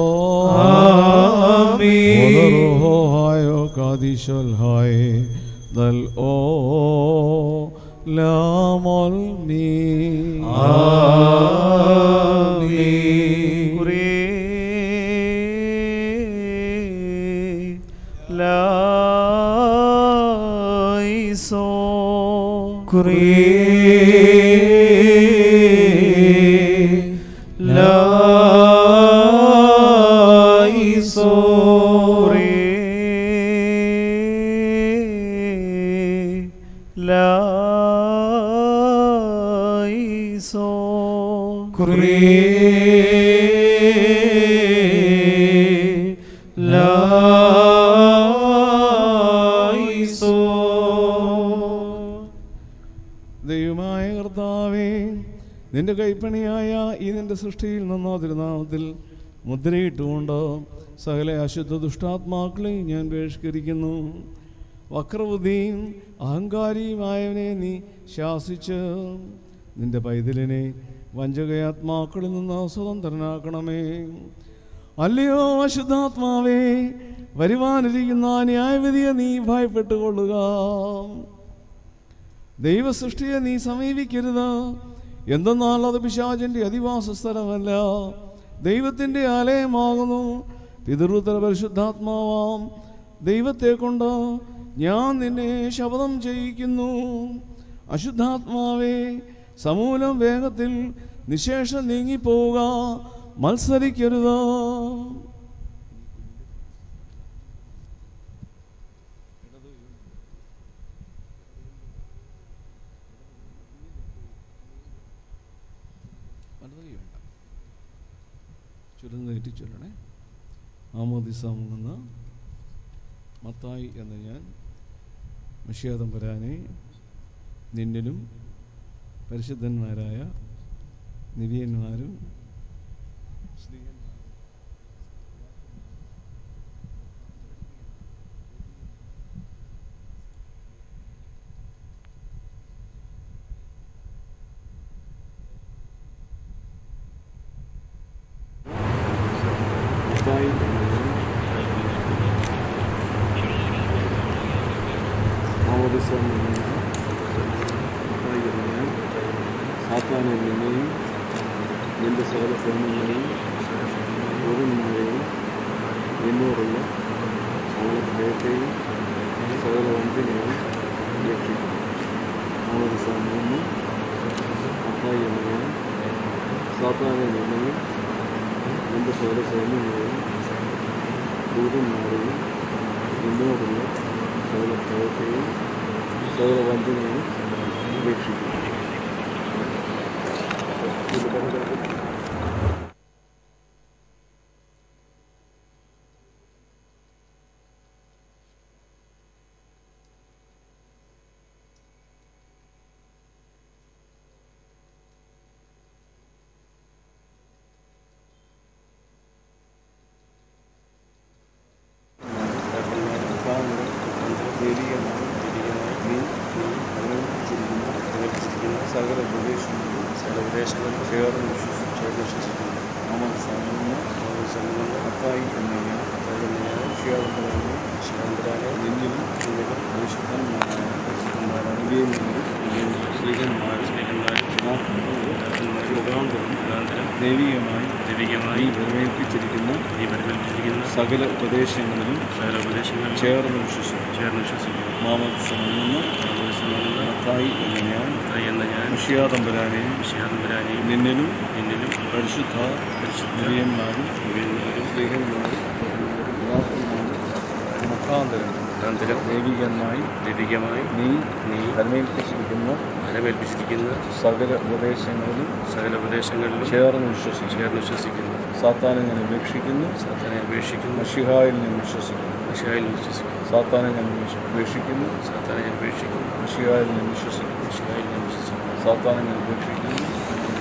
ആമേൻ. വദറുഹായോ കാദിശൽ ഹായ് ദൽ ഓ ലാമൽ മീ ആമേൻ. ലായിസോ ലായിസോ ലായിസോ ലായിസോ ദൈവമായ കർത്താവേ നിന്റെ കൈപ്പണിയായ ഈ നിന്റെ സൃഷ്ടിയിൽ നിന്നോ തിരുനാമത്തിൽ മുദ്രയിട്ടുകൊണ്ട് സകല അശുദ്ധ ദുഷ്ടാത്മാക്കളെയും ഞാൻ ബഹിഷ്കരിക്കുന്നു വക്രബുദ്ധിയും അഹങ്കാരിയുമായവനെ നീ ശാസിച്ച് നിന്റെ പൈതലിനെ വഞ്ചകയാത്മാക്കളിൽ നിന്ന് സ്വതന്ത്രനാക്കണമേ അല്ലയോ അശുദ്ധാത്മാവേ വരുവാനിരിക്കുന്ന ന്യായവിധിയെ നീ ഭയപ്പെട്ടുകൊള്ളുക ദൈവസൃഷ്ടിയെ നീ സമീപിക്കരുത് എന്തെന്നാൽ അത് പിശാചിൻ്റെ അധിവാസ സ്ഥലമല്ല ദൈവത്തിൻ്റെ ആലയമാകുന്നു പിതൃത്തര പരിശുദ്ധാത്മാവാം ദൈവത്തെ കൊണ്ട് ഞാൻ നിന്നെ ശപഥം ചെയ്യിക്കുന്നു അശുദ്ധാത്മാവേ സമൂലം വേഗത്തിൽ നിശേഷം നീങ്ങിപ്പോവുക മത്സരിക്കരുത് വലതുകൈ വേണ്ട ചുരുന്ന് തെറ്റി ചൊല്ലണേ ആമോദിസ മുങ്ങുന്ന മത്തായി എന്ന ഞാൻ മഷിയാതം വരാനെ നിന്നിലും പരിശുദ്ധന്മാരായ നിവിയന്മാരും മത്തായി എന്ന ഞാൻ ആമോദിസ മുങ്ങുന്ന മത്തായി എന്ന ഞാൻ സാത്താനിൽ നിന്നെയും നിന്റെ സകല സൈന്യങ്ങളെയും ഓരോന്മാരെയും എന്നോടുള്ള സകല ഭയത്തെയും സകല വഞ്ചനയും രക്ഷിക്കും ആമോദിസ മൂന്ന് മത്തായി എന്ന ഞാൻ സാത്താനിൽ നിന്നെയും നിന്റെ സകല സൈന്യങ്ങളെയും ദൂതന്മാരെയും എന്നോടുള്ള സകല ഭയത്തെയും സകല വഞ്ചനയും ഉപേക്ഷിക്കും സകല പ്രദേശങ്ങളും സകല പ്രദേശങ്ങളും ചേർന്ന് വിശ്വസിക്കുന്നു അമർ സമൂഹം അപ്പായി എന്ന ഞാൻ ശിയാന്തരായ ശിയാന്തരായ നിന്നിലും നിന്നിലും പരിശുദ്ധന്മാരായ പരിശുദ്ധന്മാരായ ഇവയും ശ്രീകന്മാർ മുഖാന്തരം ദൈവികമായി ദൈവികമായി പ്രമേൽപ്പിച്ചിരിക്കുന്ന ഈ പരിമേൽപ്പിച്ചിരിക്കുന്ന സകല പ്രദേശങ്ങളിലും സകല പ്രദേശങ്ങളിലും ചേർന്ന് വിശ്വസിക്കുന്നു ചേർന്ന് വിശ്വസിക്കുന്നു മാമോദിസമെന്ന് മത്തായി എന്ന ഞാൻ മത്തായി എന്ന ഞാൻ വിഷയാതമ്പരാനെയും വിഷയാതമ്പരാനെയും നിന്നിലും നിന്നിലും പരിശുദ്ധ പരിശുദ്ധന്മാരും സ്ത്രീകന്മാരും മുഖാന്തരം മുഖാന്തരം ദൈവികമായി ദൈവികമായി നീ നീ ഫലമേൽപ്പിച്ചിരിക്കുന്ന ഫലമേൽപ്പിച്ചിരിക്കുന്ന സകല ഉപദേശങ്ങളിലും സകല ഉപദേശങ്ങളിലും ചേർന്ന് വിശ്വസിക്കുന്നു ചേർന്ന് വിശ്വസിക്കുന്നു സാത്താനെ ഞാൻ ഉപേക്ഷിക്കുന്നു സാത്താനെ ഉപേക്ഷിക്കുന്നു മഷിഹായിൽ ഞാൻ വിശ്വസിക്കുന്നു മഷിഹായിൽ വിശ്വസിക്കുന്നു സാത്താനെ ഞാൻ ഉപേക്ഷിക്കുന്നു സാത്താനെ ഞാൻ ഉപേക്ഷിക്കുന്നു മഷിഹായിൽ ഞാൻ വിശ്വസിക്കുന്നു മഷിഹായിൽ ഞാൻ വിശ്വസിക്കുന്നു സാത്താനെ ഞാൻ ഉപേക്ഷിക്കുന്നു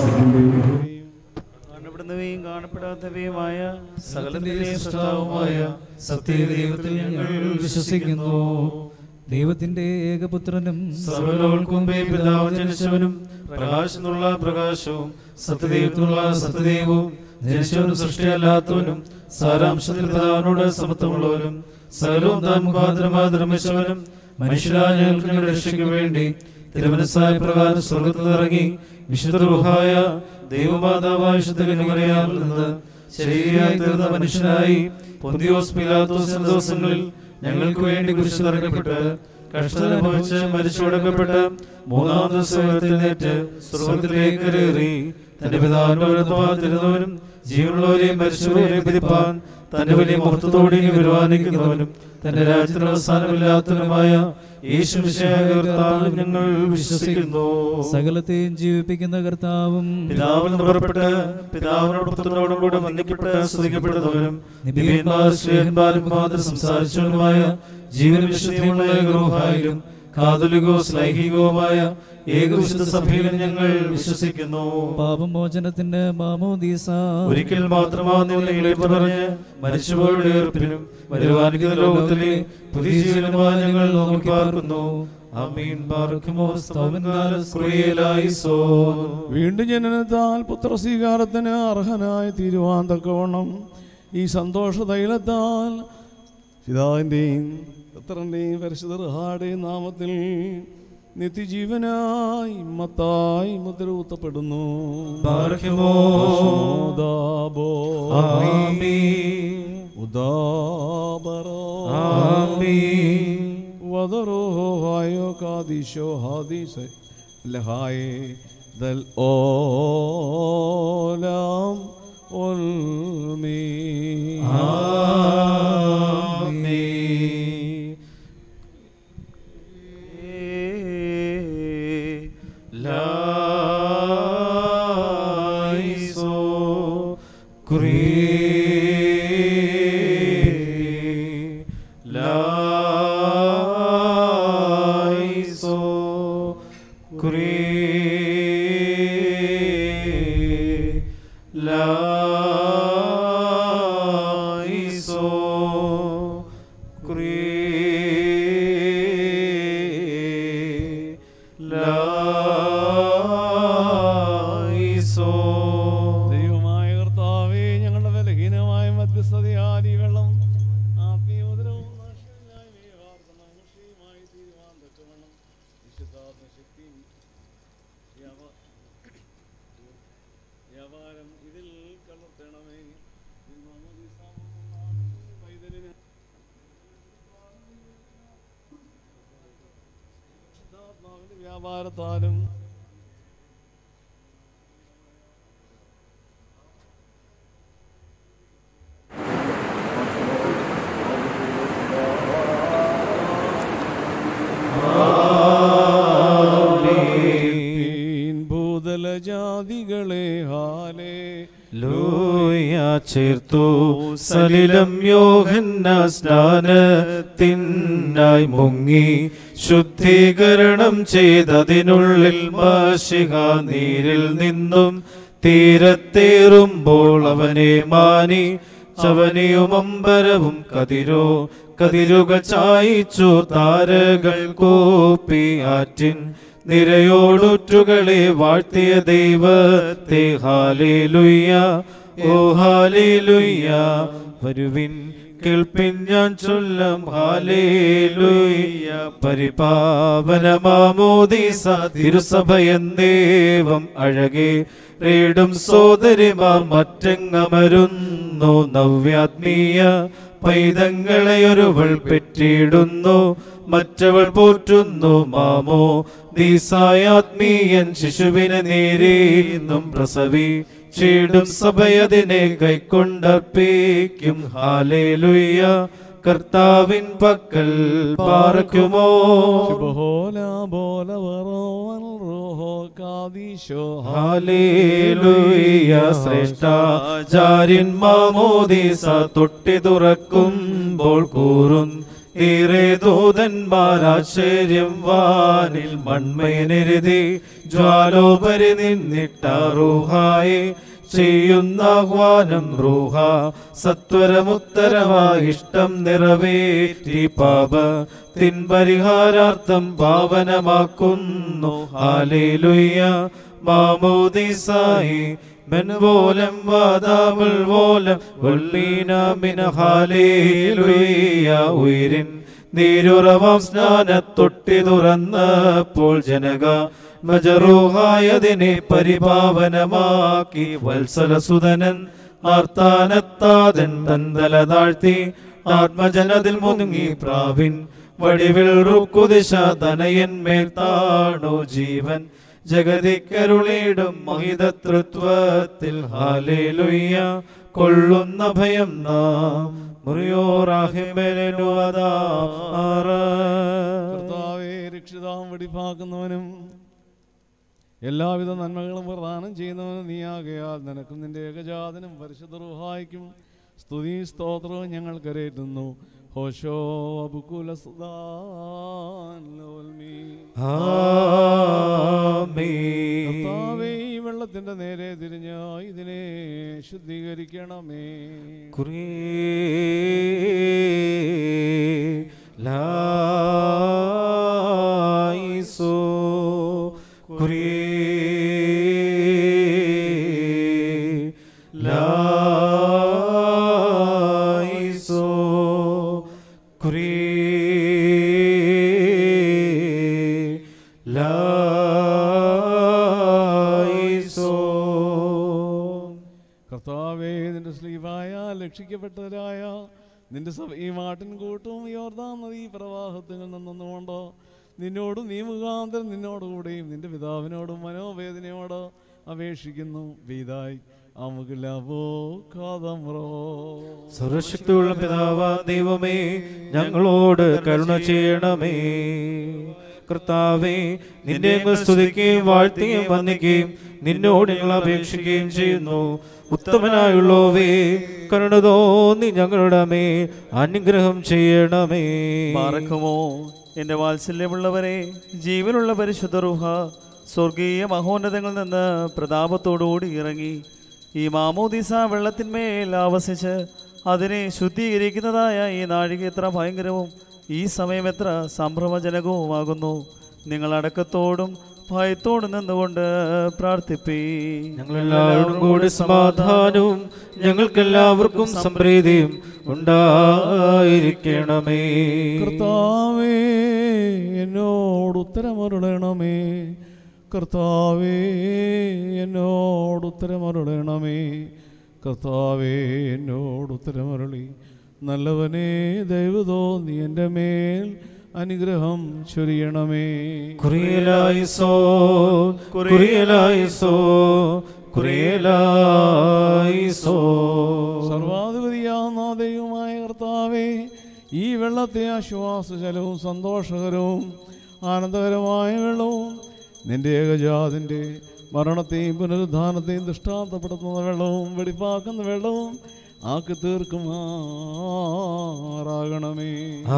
കാണപ്പെടുന്നവയും കാണപ്പെടാത്തവയുമായ സകലത്തിന്റെയും സൃഷ്ടാവുമായ സത്യദൈവത്തിൽ ഞങ്ങൾ വിശ്വസിക്കുന്നു ദൈവത്തിന്റെ ഏകപുത്രനും സർവലോകൾക്കും പിതാവ് ജനിച്ചവനും പ്രകാശത്തിനുള്ള പ്രകാശവും സത്യദൈവത്തിനുള്ള സത്യദൈവവും ജനിച്ചവനും സൃഷ്ടിയല്ലാത്തവനും സാരാംശത്തിൽ പിതാവിനോട് സമത്വമുള്ളവനും സകലവും താൻ മുഖാന്തരമായി നിർമ്മിച്ചവനും മനുഷ്യരായ ഞങ്ങൾക്ക് ഞങ്ങളുടെ രക്ഷയ്ക്ക് വേണ്ടി തിരുമനസ്സായ പ്രകാരം സ്വർഗത്തിൽ ഇറങ്ങി വിശുദ്ധ റുഹായ ദൈവമാതാവായ വിശുദ്ധ കന്യമറിയാമിൽ നിന്ന് ശരീരമായി തീർന്ന മനുഷ്യനായി പൊന്തിയോസ് പിലാത്തോസിന്റെ ദിവസങ്ങളിൽ ഞങ്ങൾക്ക് വേണ്ടി കുരിശ് തറക്കപ്പെട്ട് കഷ്ടത അനുഭവിച്ച് മരിച്ചുടക്കപ്പെട്ട് മൂന്നാം ദിവസം എഴുന്നേറ്റ് സ്വർഗത്തിലേക്ക് കയറി തന്റെ പിതാവിനോടൊപ്പമായിരുന്നവനും ജീവനുള്ളവരെയും മരിച്ചവരെയും പിരിപ്പാൻ തന്റെ വലിയ മുഹൂർത്തത്തോടെ വരുവാനിക്കുന്നവനും തന്റെ രാജ്യത്തിന് അവസാനമില്ലാത്തവനുമായ യേശു വിഷയകർത്താവിൽ ഞങ്ങൾ വിശ്വസിക്കുന്നു സകലത്തെയും ജീവിപ്പിക്കുന്ന കർത്താവും പിതാവിൽ നിന്ന് പുറപ്പെട്ട് പിതാവിനോട് പുത്രനോടും കൂടെ വന്ദിക്കപ്പെട്ട് സ്തുതിക്കപ്പെടുന്നവനും നിബിയന്മാർ ശ്രീയന്മാരും മാത്രം സംസാരിച്ചവനുമായ ജീവൻ വിശുദ്ധിയുള്ള ഗൃഹായാലും കാതലികോ സ്ലൈഹികവുമായ ഏകവിശുദ്ധ സഭയിലും ഞങ്ങൾ വിശ്വസിക്കുന്നു പാപമോചനത്തിന് മാമോദീസ ഒരിക്കൽ മാത്രമാകുന്നില്ലെങ്കിൽ പറഞ്ഞ് മരിച്ചുപോയുടെ ഏർപ്പിനും വരുവാനിക്കുന്ന ലോകത്തിലെ പുതിയ ജീവനുമായി ഞങ്ങൾ നോക്കി പാർക്കുന്നു അമീൻ പാർക്കുമോ സ്തോമൻകാലസ്ക്രിയലായിസോ വീണ്ടും ജനനത്താൽ പുത്രസ്വീകാരത്തിന് അർഹനായി തീരുവാൻ തക്കവണ്ണം ഈ സന്തോഷ തൈലത്താൽ പിതാവിൻ്റെയും പുത്രൻ്റെയും പരിശുദ്ധ റുഹാടെയും നാമത്തിൽ നിത്യജീവനായി മത്തായി മുദ്ര കുത്തപ്പെടുന്നു പാർക്കുമോ ഉദാബോ ആമീൻ ഉദാബറോ ആമീൻ വദറോ ഹായോ കാദിശോ ഹാദിസ ലഹായേ ദൽ ഓലാം ഉൽമീ ആമീൻ ലൈസോ ക്രീ ലൈസോ ക്രീ ലൈസോ ക്രീ ലൈസോ ദൈവമായ കർത്താവേ ഞങ്ങളുടെ ബലഹീനമായ മധ്യസ്ഥതയാൽ ഈ വെള്ളം ആത്മീയോദരവും നാശമില്ലായ്മയും ആർക്കുന്ന മുഷിയുമായി തീരുവാൻ തക്കവണ്ണം വിശുദ്ധാത്മ ശക്തിയും വ്യാപ- വ്യാപാരം ഇതിൽ കലർത്തണമേ ഈ മാമോദീസാവുന്ന പൈതലിന് വിശുദ്ധാത്മാവിന്റെ വ്യാപാരത്താലും ഭൂതലജാതികളെ ഹാലേ ലൂയ ചേർത്തു സലിലം യോഹന്ന സ്നാനത്തിനായി മുങ്ങി ശുദ്ധീകരണം ചെയ്തതിനുള്ളിൽ മാഷിക നീരിൽ നിന്നും തീരത്തേറുമ്പോൾ അവനെ മാനി ചവനിയും അമ്പരവും കതിരോ കതിരുക ചായിച്ചു താരകൾ കോപ്പി ആറ്റിൻ നിരയോടുറ്റുകളെ വാഴ്ത്തിയ ദൈവത്തെ ഹാലേലുയ്യ ഓ ഹാലേലുയ്യ വരുവിൻ കേൾപ്പിൻ ഞാൻ ചൊല്ലം ഹാലേലുയ്യ പരിപാവനമാമോദീസ തിരുസഭയന്തേവം അഴകേ റേടും സോദരിമാർ മറ്റങ്ങമരുന്നു നവ്യാത്മീയ പൈതങ്ങളെ ഒരുവൾ പെറ്റിടുന്നു മറ്റവൾ പോറ്റുന്നു മാമോ ദീസായാത്മീയൻ ശിശുവിനെ നേരെയും പ്രസവി ചീടും സഭയതിനെ കൈക്കൊണ്ടർപ്പിക്കും ഹാലേലുയ്യ കർത്താവിൻ പക്കൽ പാർക്കുമോ ബോല ബോല വറോവൻ റോഹോ കാദീശോ ഹാലേലുയ്യ ശ്രേഷ്ഠാചാര്യൻ മാമോദീസ തൊട്ടി തുറക്കുമ്പോൾ കൂറും ഏറെ ദൂതന്മാരാശ്ചര്യം വാനിൽ മൺമയനെരുതി ജ്വാലോപരി നിന്നിട്ട റൂഹായെ ചെയ്യുന്ന ആഹ്വാനം റൂഹ സത്വരമുത്തരമായി ഇഷ്ടം നിറവേറ്റി പാപ തിൻപരിഹാരാർത്ഥം പാവനമാക്കുന്നു ഹാലേലുയ്യ മാമോദിസായി മെൻവോലം വാദാമുൽ വോലം ഉള്ളീന മിന ഹാലേലുയ്യ ഉയരിൻ നീരുറവാം സ്നാനത്തൊട്ടി തുറന്നപ്പോൾ ജനക മജറൂഹായതിനെ പരിപാവനമാക്കി വത്സലസുതനൻ ആർത്താനത്താതൻ തന്തല താഴ്ത്തി ആത്മജനതിൽ മുങ്ങി പ്രാവിൻ വടിവിൽ റുക്കുദിശ തനയന്മേൽ താണു ജീവൻ ജഗതിക്കരുളിടും മഹിതതൃത്വത്തിൽ ഹാലേലുയ്യ കൊള്ളുന്ന ഭയം നാം കർത്താവേ രക്ഷിതാവും വെടിപ്പാക്കുന്നവനും എല്ലാവിധ നന്മകളും പ്രദാനം ചെയ്യുന്നവനും നീയാകയാൽ നിനക്കും നിന്റെ ഏകജാതനും പരിശുദ്ധ റുഹായിക്കും സ്തുതി സ്തോത്രവും ഞങ്ങൾ കരയേറ്റുന്നു ഹോഷോ അബുക്കുല കർത്താവേ ഈ വെള്ളത്തിന്റെ നേരെ തിരിഞ്ഞ് ഇതിനെ ശുദ്ധീകരിക്കണമേ ലായിസോ ലായിസോ ലായിസോ കർത്താവേ നിന്റെ സ്ലീവായ രക്ഷിക്കപ്പെട്ടവരായ നിന്റെ സഭ ഈ മാട്ടിൻ കൂട്ടും യോർദാൻ നദീ പ്രവാഹത്തിൽ നിന്നുകൊണ്ട് നിന്നോടും നീ മുഖാന്തരം നിന്നോടുകൂടെയും നിന്റെ പിതാവിനോടും മനോവേദനയോട് അപേക്ഷിക്കുന്നു വീതായി അമുകിലവോ കാതമ്രോ സർവശക്തിയുള്ള പിതാവ ദൈവമേ ഞങ്ങളോട് കരുണ ചെയ്യണമേ കർത്താവേ നിന്നെ ഞങ്ങൾ സ്തുതിക്കുകയും വാഴ്ത്തുകയും വന്ദിക്കുകയും നിന്നോട് ഞങ്ങൾ അപേക്ഷിക്കുകയും ചെയ്യുന്നു ഉത്തമനായുള്ളോവേ കരുണ തോന്നി ഞങ്ങളുടെ മേ അനുഗ്രഹം ചെയ്യണമേ പാറക്കുമോ എൻ്റെ വാത്സല്യമുള്ളവരെ ജീവനുള്ള പരിശുദ്ധ റുഹ സ്വർഗീയ മഹോന്നതങ്ങളിൽ നിന്ന് പ്രതാപത്തോടുകൂടി ഇറങ്ങി ഈ മാമോദിസ വെള്ളത്തിന്മേൽ ആവസിച്ച് അതിനെ ശുദ്ധീകരിക്കുന്നതായ ഈ നാഴിക എത്ര ഭയങ്കരവും ഈ സമയം എത്ര സംഭ്രമജനകവുമാകുന്നു നിങ്ങൾ അടക്കത്തോടും ഭയത്തോടും നിന്നുകൊണ്ട് പ്രാർത്ഥിപ്പീ ഞങ്ങളെല്ലാവരും കൂടി സമാധാനവും ഞങ്ങൾക്കെല്ലാവർക്കും സംപ്രീതിയും ഉണ്ടായിരിക്കണമേ കർത്താവേ എന്നോട് ഉത്തരമരുളണമേ കർത്താവേ എന്നോട് ഉത്തരമരുളണമേ കർത്താവേ എന്നോട് ഉത്തരമരുളി നല്ലവനെ ദൈവതോ നീ എൻ്റെ മേൽ അനുഗ്രഹം ചൊരിയണമേ കുറിയലായിസോ കുറിയലായിസോ കുറിയലായിസോ സർവാധിപതിയാവുന്ന ദൈവമായ കർത്താവേ ഈ വെള്ളത്തെ ആശ്വാസജലവും സന്തോഷകരവും ആനന്ദകരമായ വെള്ളവും നിന്റെ ഏകജാതിൻ്റെ മരണത്തെയും പുനരുദ്ധാനത്തെയും ദൃഷ്ടാന്തപ്പെടുത്തുന്ന വെള്ളവും വെടിപ്പാക്കുന്ന വെള്ളവും ആക്കി തീർക്കുമാറാകണമേ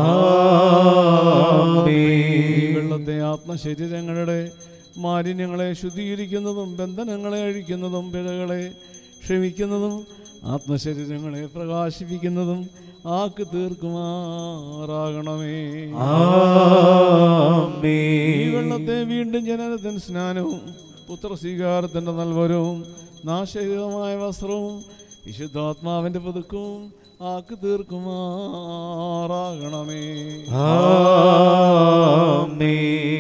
ഈ വെള്ളത്തെ ആത്മശരീരങ്ങളുടെ മാലിന്യങ്ങളെ ശുദ്ധീകരിക്കുന്നതും ബന്ധനങ്ങളെ അഴിക്കുന്നതും പിഴകളെ ക്ഷമിക്കുന്നതും ആത്മശരീരങ്ങളെ പ്രകാശിപ്പിക്കുന്നതും ആക്കി തീർക്കുമാറാകണമേ ഈ വെള്ളത്തെ വീണ്ടും ജനനത്തിന് സ്നാനവും പുത്രസ്വീകാരത്തിൻ്റെ നൽവരവും നാശരഹിതമായ വസ്ത്രവും വിശുദ്ധാത്മാവിൻ്റെ പുതുക്കവും ആക്കി തീർക്കുമാറാകണമേ കർത്താവേ,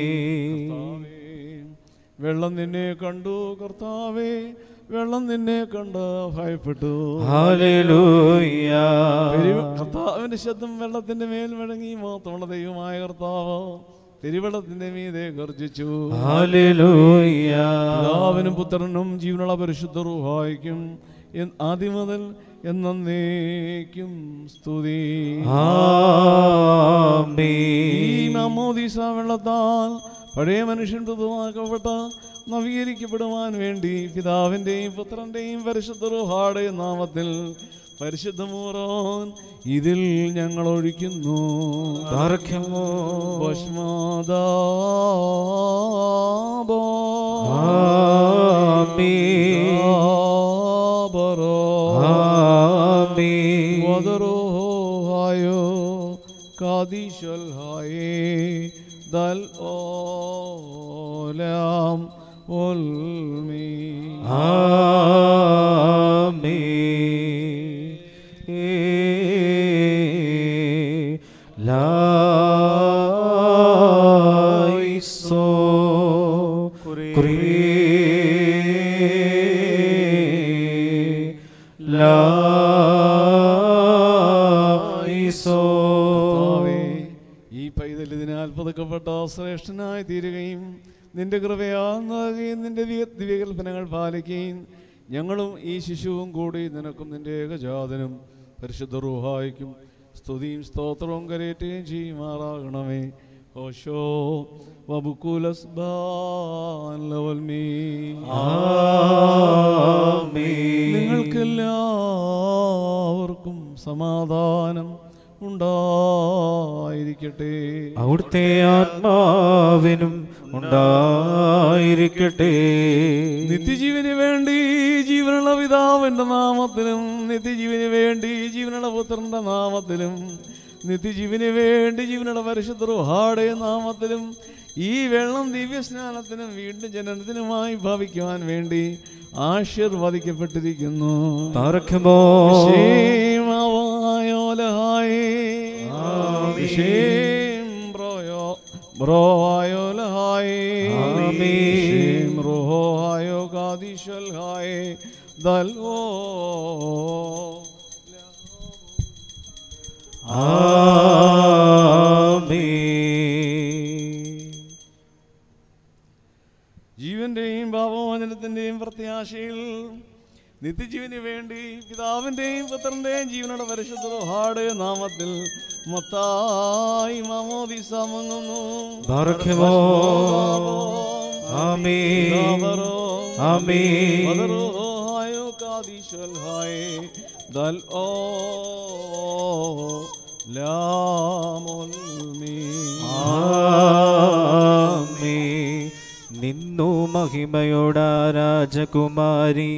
വെള്ളം നിന്നെ കണ്ടു കർത്താവേ വെള്ളം നിന്നെ കണ്ട് ഭയപ്പെട്ടു ഹല്ലേലൂയ പെരു- കർത്താവിന്റെ ശബ്ദം വെള്ളത്തിന്റെ മേൽ മുഴങ്ങി മാത്രമുള്ള ദൈവമായ കർത്താവ് തിരുവെള്ളത്തിന്റെ മീതെ ഗർജിച്ചു ഹല്ലേലൂയ പിതാവിനും പുത്രനും ജീവനുള്ള പരിശുദ്ധ റൂഹായിക്കും എൻ- ആദ്യം മുതൽ എന്നേക്കും സ്തുതി ആമേൻ ഈ മമ്മൂദീസ വെള്ളത്താൽ പഴയ മനുഷ്യൻ പുതുവാക്കപ്പെട്ട നവീകരിക്കപ്പെടുവാൻ വേണ്ടി പിതാവിൻ്റെയും പുത്രൻ്റെയും പരിശുദ്ധ റുഹാടെ നാമത്തിൽ പരിശുദ്ധമൂറോൻ ഇതിൽ ഞങ്ങൾ ഒഴിക്കുന്നു പാർക്കുമോ ഭസ്മദാബോ ആമീൻ ആബറോ ആമീൻ വദറുഹായോ കാദിശൽ ഹായേ ദൽ ഓലാം ഉൽമി ആമീൻ ലായിസോ ലായിസോ കർത്താവേ, ഈ പൈതൽ ഇതിനാൽ പുതുക്കപ്പെട്ട ശ്രേഷ്ഠനായി തീരുകയും നിന്റെ കൃപയാൽ നൽകുകയും നിന്റെ ദിവ്യ- ദിവ്യകൽപ്പനകൾ പാലിക്കുകയും ഞങ്ങളും ഈ ശിശുവും കൂടി നിനക്കും നിന്റെ ഏകജാതനും പരിശുദ്ധ റൂഹായിക്കും സ്തുതിയും സ്തോത്രവും കരയറ്റുകയും ചെയ്യുമാറാകണമേ ഓശോ വബുക്കുലസ് നിങ്ങൾക്കെല്ലാവർക്കും സമാധാനം ഉണ്ടായിരിക്കട്ടെ അവിടുത്തെ ആത്മാവിനും ഉണ്ടായിരിക്കട്ടെ നിത്യജീവന് വേണ്ടി ജീവനുള്ള പിതാവിന്റെ നാമത്തിലും നിത്യജീവന് വേണ്ടി ജീവനുള്ള പുത്രന്റെ നാമത്തിലും നിത്യജീവന് വേണ്ടി ജീവനുള്ള പരിശുദ്ധ റുഹാടെ നാമത്തിലും ഈ വെള്ളം ദിവ്യസ്നാനത്തിനും വീണ്ടും ജനനത്തിനുമായി ഭവിക്കുവാൻ വേണ്ടി ആശീർവദിക്കപ്പെട്ടിരിക്കുന്നു പാർക്കുമോ വിഷേമാവായോലഹായേ. വിഷേം ബ്രോയോ- ബ്രോവായോലഹായേ. ആമീൻ. വിഷേം റുഹോഹായോ കാദിശൽഹായേ. ദൽവോ. ആമീൻ ജീവന്റെയും പാപമോചനത്തിന്റെയും പ്രത്യാശയിൽ നിത്യജീവന് വേണ്ടി പിതാവിന്റെയും പുത്രന്റെയും ജീവനുടെ പരിശുദ്ധ ഹാട് നാമത്തിൽ മൊത്തായി മാമോദിസ മങ്ങുന്നു പാർക്കുമോ ആമീൻ ആമീൻ മദറുഹായോ കാദിശൽഹായേ ദൽ ഓ ലാമോൽമീ ആമീൻ നിന്നു മഹിമയോടാ രാജകുമാരി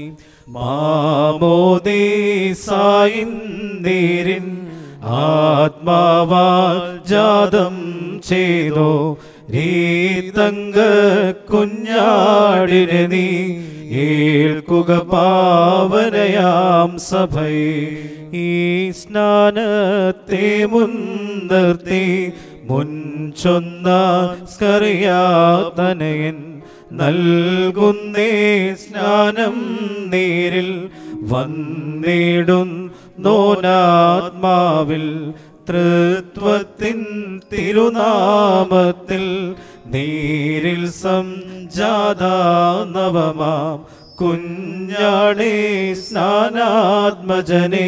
മാമോദീസായിന്ദിരിൻ ആത്മാവാൽ ജാതം ചെയ്തോ രീതങ്ക കുഞ്ഞാടിനെ നീ ഏൽക്കുക പാവനയാം സഭയെ ഈ സ്നാനത്തെ മുൻനിർത്തി മുൻചൊന്ന സ്കറിയാതനയൻ നൽകുന്നേ സ്നാനം നീരിൽ വന്നിടും നോനാത്മാവിൽ തൃത്വത്തിൻ തിരുനാമത്തിൽ നീരിൽ സംജാത നവമാം കുഞ്ഞാടേ സ്നാനാത്മജനെ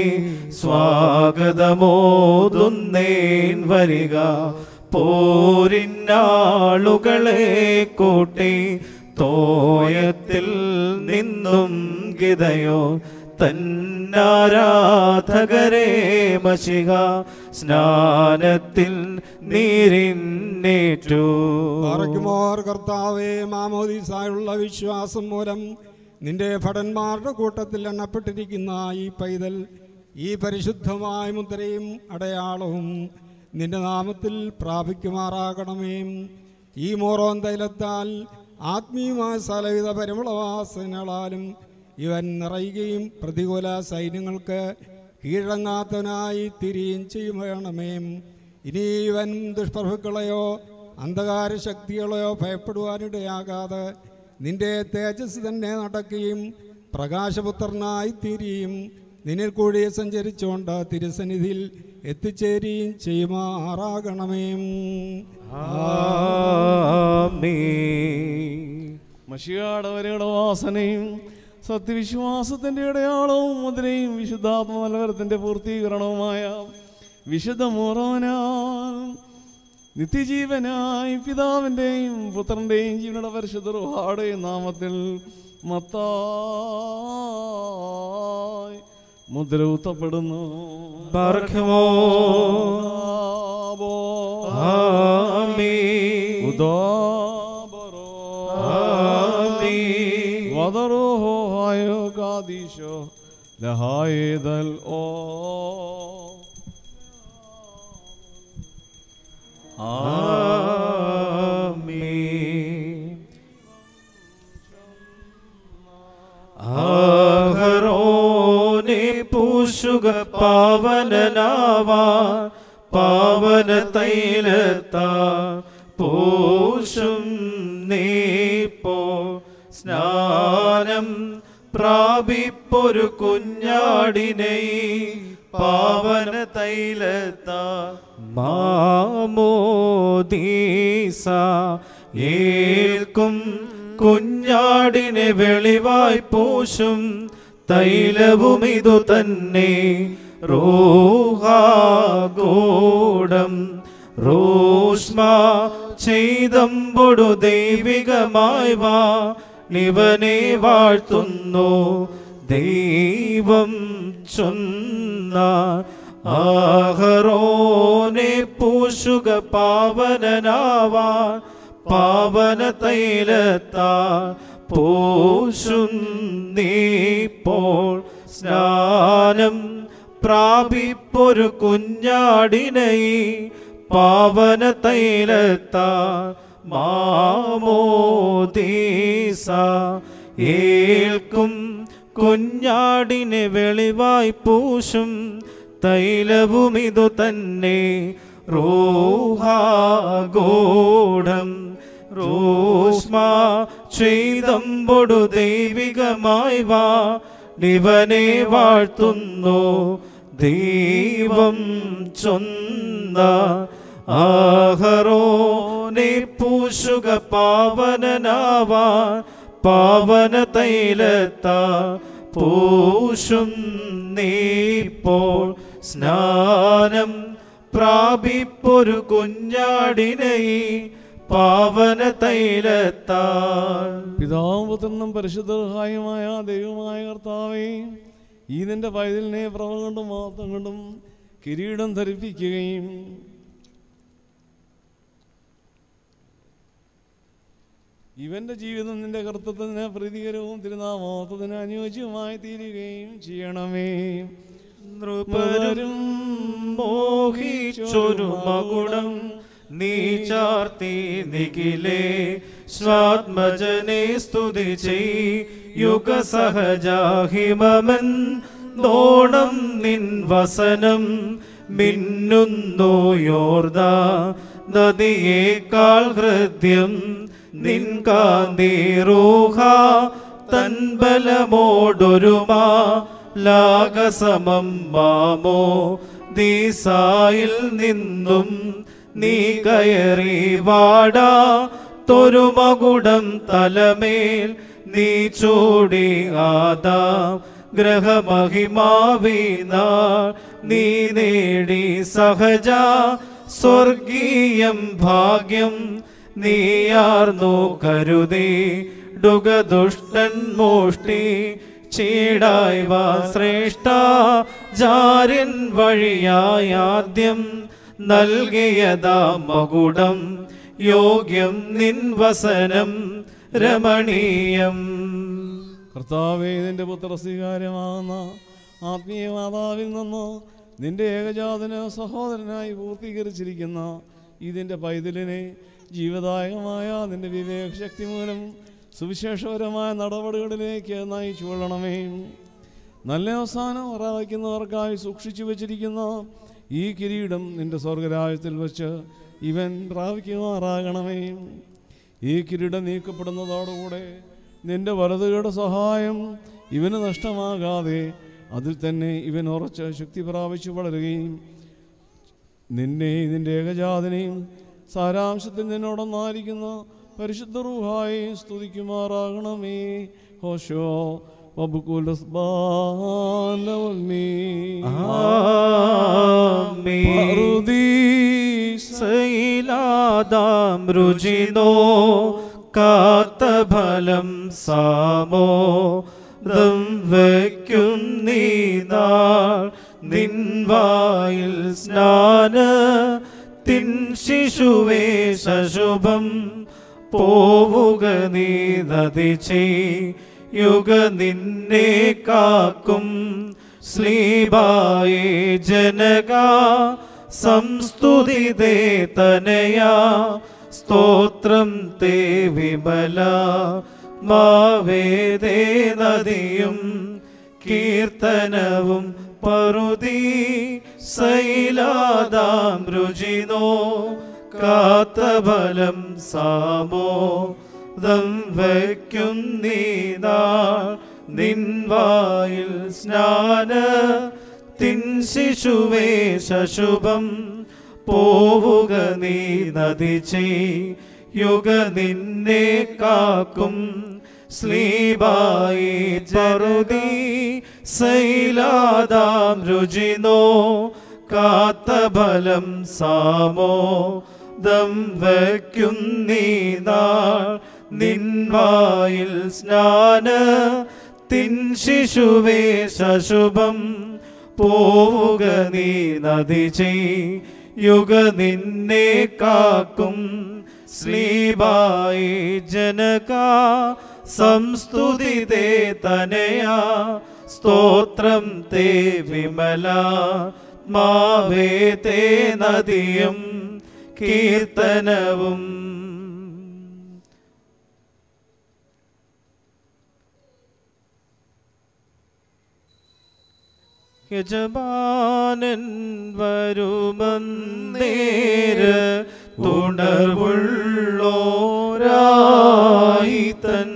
സ്വാഗതമോതുന്നേൻ വരിക പോരിന്നാളുകളെ കൂട്ടി തോയത്തിൽ നിന്നും ഗിതയോ തന്നാരാധകരെ മഷിക സ്നാനത്തിൽ നീരിന്നേറ്റു പാറയ്ക്കുമോർ കർത്താവേ മാമോദീസായുള്ള വിശ്വാസം മൂലം നിന്റെ ഭടന്മാരുടെ കൂട്ടത്തിൽ എണ്ണപ്പെട്ടിരിക്കുന്ന ഈ പൈതൽ ഈ പരിശുദ്ധമായ മുദ്രയും അടയാളവും നിന്റെ നാമത്തിൽ പ്രാപിക്കുമാറാകണമേ ഈ മോറോൻ തൈലത്താൽ ആത്മീയമായ സകലവിധ പരിമളവാസനകളാലും ഇവൻ നിറയുകയും പ്രതികൂല സൈന്യങ്ങൾക്ക് കീഴടങ്ങാത്തവനായി തിരിയും ചെയ്യും വേണമേ ഇനി ഇവൻ ദുഷ്പ്രഭുക്കളെയോ അന്ധകാര ശക്തികളെയോ ഭയപ്പെടുവാനിടയാകാതെ നിന്റെ തേജസ് തന്നെ നടക്കുകയും പ്രകാശപുത്രനായി തീരുകയും നിന്നിൽ കൂടി സഞ്ചരിച്ചുകൊണ്ട് തിരുസന്നിധിയിൽ എത്തിച്ചേരുകയും ചെയ്യുമാറാകണമേ മഷിയാടവരുടെ വാസനയും സത്യവിശ്വാസത്തിന്റെ ഇടയാളവും മുദ്രയും വിശുദ്ധാത്മ നൽവരത്തിന്റെ പൂർത്തീകരണവുമായ വിശുദ്ധ മൂറോന നിത്യജീവനായി പിതാവിൻ്റെയും പുത്രൻ്റെയും ജീവനുടെ പരിശുദ്ധ റുഹാടെയും നാമത്തിൽ മത്തായി മുദ്ര ഉത്തപ്പെടുന്നു ബാർഖമോ ആമീൻ ഉദാബറോ ആമീൻ വദറുഹോ ഹായോ കാദീശോ ലഹായേദൽ ഓ ആമീൻ ആഹരോനെ പൂശുക പാവനനാവാ പാവന തൈലത്താ പൂശും നീപ്പോ സ്നാനം പ്രാപിപ്പൊരു കുഞ്ഞാടിനെ പാവന തൈലത്താ മാമോദീസ ഏൽക്കും കുഞ്ഞാടിനെ വെളിവായി പൂശും തൈലവും ഇതു തന്നെ റോഹാഗോടം റോഷ്മ ചെയ്തമ്പൊടു ദൈവികമായി വാ നിവനെ വാഴ്ത്തുന്നു ദൈവം ചൊന്ന ആഹറോനെ പൂശുക പാവനനാവാൻ പാവന തൈലത്താ പൂശും നീപ്പോൾ സ്നാനം പ്രാപിപ്പൊരു കുഞ്ഞാടിനെ പാവന തൈലത്താ മാമോദീസ ഏൽക്കും കുഞ്ഞാടിനെ വെളിവായി പൂശും തൈലവും ഇതു തന്നെ റോഹാഗോഢം റോഷ്മ ചെയ്തമ്പൊടു ദൈവികമായി വാ നിവനെ വാഴ്ത്തുന്നു ദൈവം ചൊന്ന ആഹറോനെ പൂശുക പാവനനാവാ പാവന തൈലത്താ പൂശും നീപ്പോൾ സ്നാനം പ്രാപിപ്പൊരു കുഞ്ഞാടിനെ പാവന തൈലത്താൽ പിതാവും പുത്രനും പരിശുദ്ധഹായുമായ ദൈവമായ കർത്താവേ ഈ നിന്റെ പൈതലിനെ പ്രഭ കൊണ്ടും മാത്രം കൊണ്ടും കിരീടം ധരിപ്പിക്കുകയും ഇവന്റെ ജീവിതം നിന്റെ കർത്തത്തിന് പ്രീതികരവും തിരുനാമോത്തത്തിന് അനുയോജ്യമായി തീരുകയും ചെയ്യണമേ നൃപരും മോഹിച്ചൊരു മകുടം നീ ചാർത്തി നിഖിലേ സ്വാത്മജനെ സ്തുതി ചെയ്യുക സഹജാഹിമമൻ നോണം നിൻ വസനം മിന്നുന്നു യോർദ നദിയേക്കാൾ ഹൃദ്യം നിൻ കാന്തീറൂഹ തൻബലമോടൊരുമാ ലാകസമം മാമോ ദീസായിൽ നിന്നും നീ കയറി വാടാ തൊരുമകുടം തലമേൽ നീ ചൂടി ആദാം ഗ്രഹമഹിമാവീന നീ നേടി സഹജ സ്വർഗീയം ഭാഗ്യം നീയാർന്നു കരുതി ഡുഗദുഷ്ടൻ മോഷ്ടി ചീടായി വാ ശ്രേഷ്ഠ ജാരൻ വഴിയായി ആദ്യം നൽകിയതാ മകുടം യോഗ്യം നിൻ വസനം രമണീയം കർത്താവേ നിന്റെ പുത്ര സ്വീകാര്യമാകുന്ന ആത്മീയ മാതാവിൽ നിന്ന് നിന്റെ ഏകജാതന സഹോദരനായി പൂർത്തീകരിച്ചിരിക്കുന്ന ഇതിൻ്റെ പൈതലിനെ ജീവദായകമായ നിന്റെ വിവേകശക്തി മൂലം സുവിശേഷപരമായ നടപടികളിലേക്ക് നയിച്ചു കൊള്ളണമേ നല്ല അവസാനം പ്രാപിക്കുന്നവർക്കായി സൂക്ഷിച്ചു വച്ചിരിക്കുന്ന ഈ കിരീടം നിന്റെ സ്വർഗരാജ്യത്തിൽ വെച്ച് ഇവൻ പ്രാപിക്കുമാറാകണമേ ഈ കിരീടം നീക്കപ്പെടുന്നതോടുകൂടെ നിന്റെ വലതുകയുടെ സഹായം ഇവന് നഷ്ടമാകാതെ അതിൽ തന്നെ ഇവൻ ഉറച്ച് ശക്തി പ്രാപിച്ചു വളരുകയും നിന്നെ നിന്റെ ഏകജാതനെയും സാരാംശത്തിൽ നിന്നോടൊന്നായിരിക്കുന്ന പരിശുദ്ധ റൂഹായി സ്തുതിക്കുമാറാകണമേ ഹോഷോ ആമേൻ. പറുദീസ സൈലാ ശീലാദാം രുചിനോ കാത്ത ഫലം സാമോ ദം വയ്ക്കും നീ നാൾ നിൻവായിൽ സ്നാന തിൻ ശിശുവേ ശശുഭം പോവുക നീ നദി യുഗ നിന്നെ കാക്കും സ്ലീബായേ ജനക സംസ്തുതിതേ തനയാ സ്തോത്രം തേ വിമല മാവേദേ നദിയും കീർത്തനവും പറുതി ശൈലാദാം രുചിനോ കാത്തഫലം സാമോ ദം വയ്ക്കും നീതാൾ നിൻവായിൽ സ്നാന തിൻ ശിശുവേ ശശുഭം പോവുക നീ നദി യുഗ നിന്നെ കാക്കും സ്ലീബായി ചറുതി ശൈലാദാം രുചിനോ കാത്തഫലം സാമോ ദം വയ്ക്കും നീ നാൾ നിൻവായിൽ സ്നാന തിൻ ശിശുവേ ശശുഭം പോവുക നീ നദി യുഗ നിന്നെ കാക്കും സ്ലീബായി ജനക സംസ്തുതിതേ തനയാ സ്തോത്രം തേ വിമല മാവേ തേ നദിയും കീർത്തനവും യജമാനൻ വരുമന്നേര് തുണർവുള്ളോരായി തൻ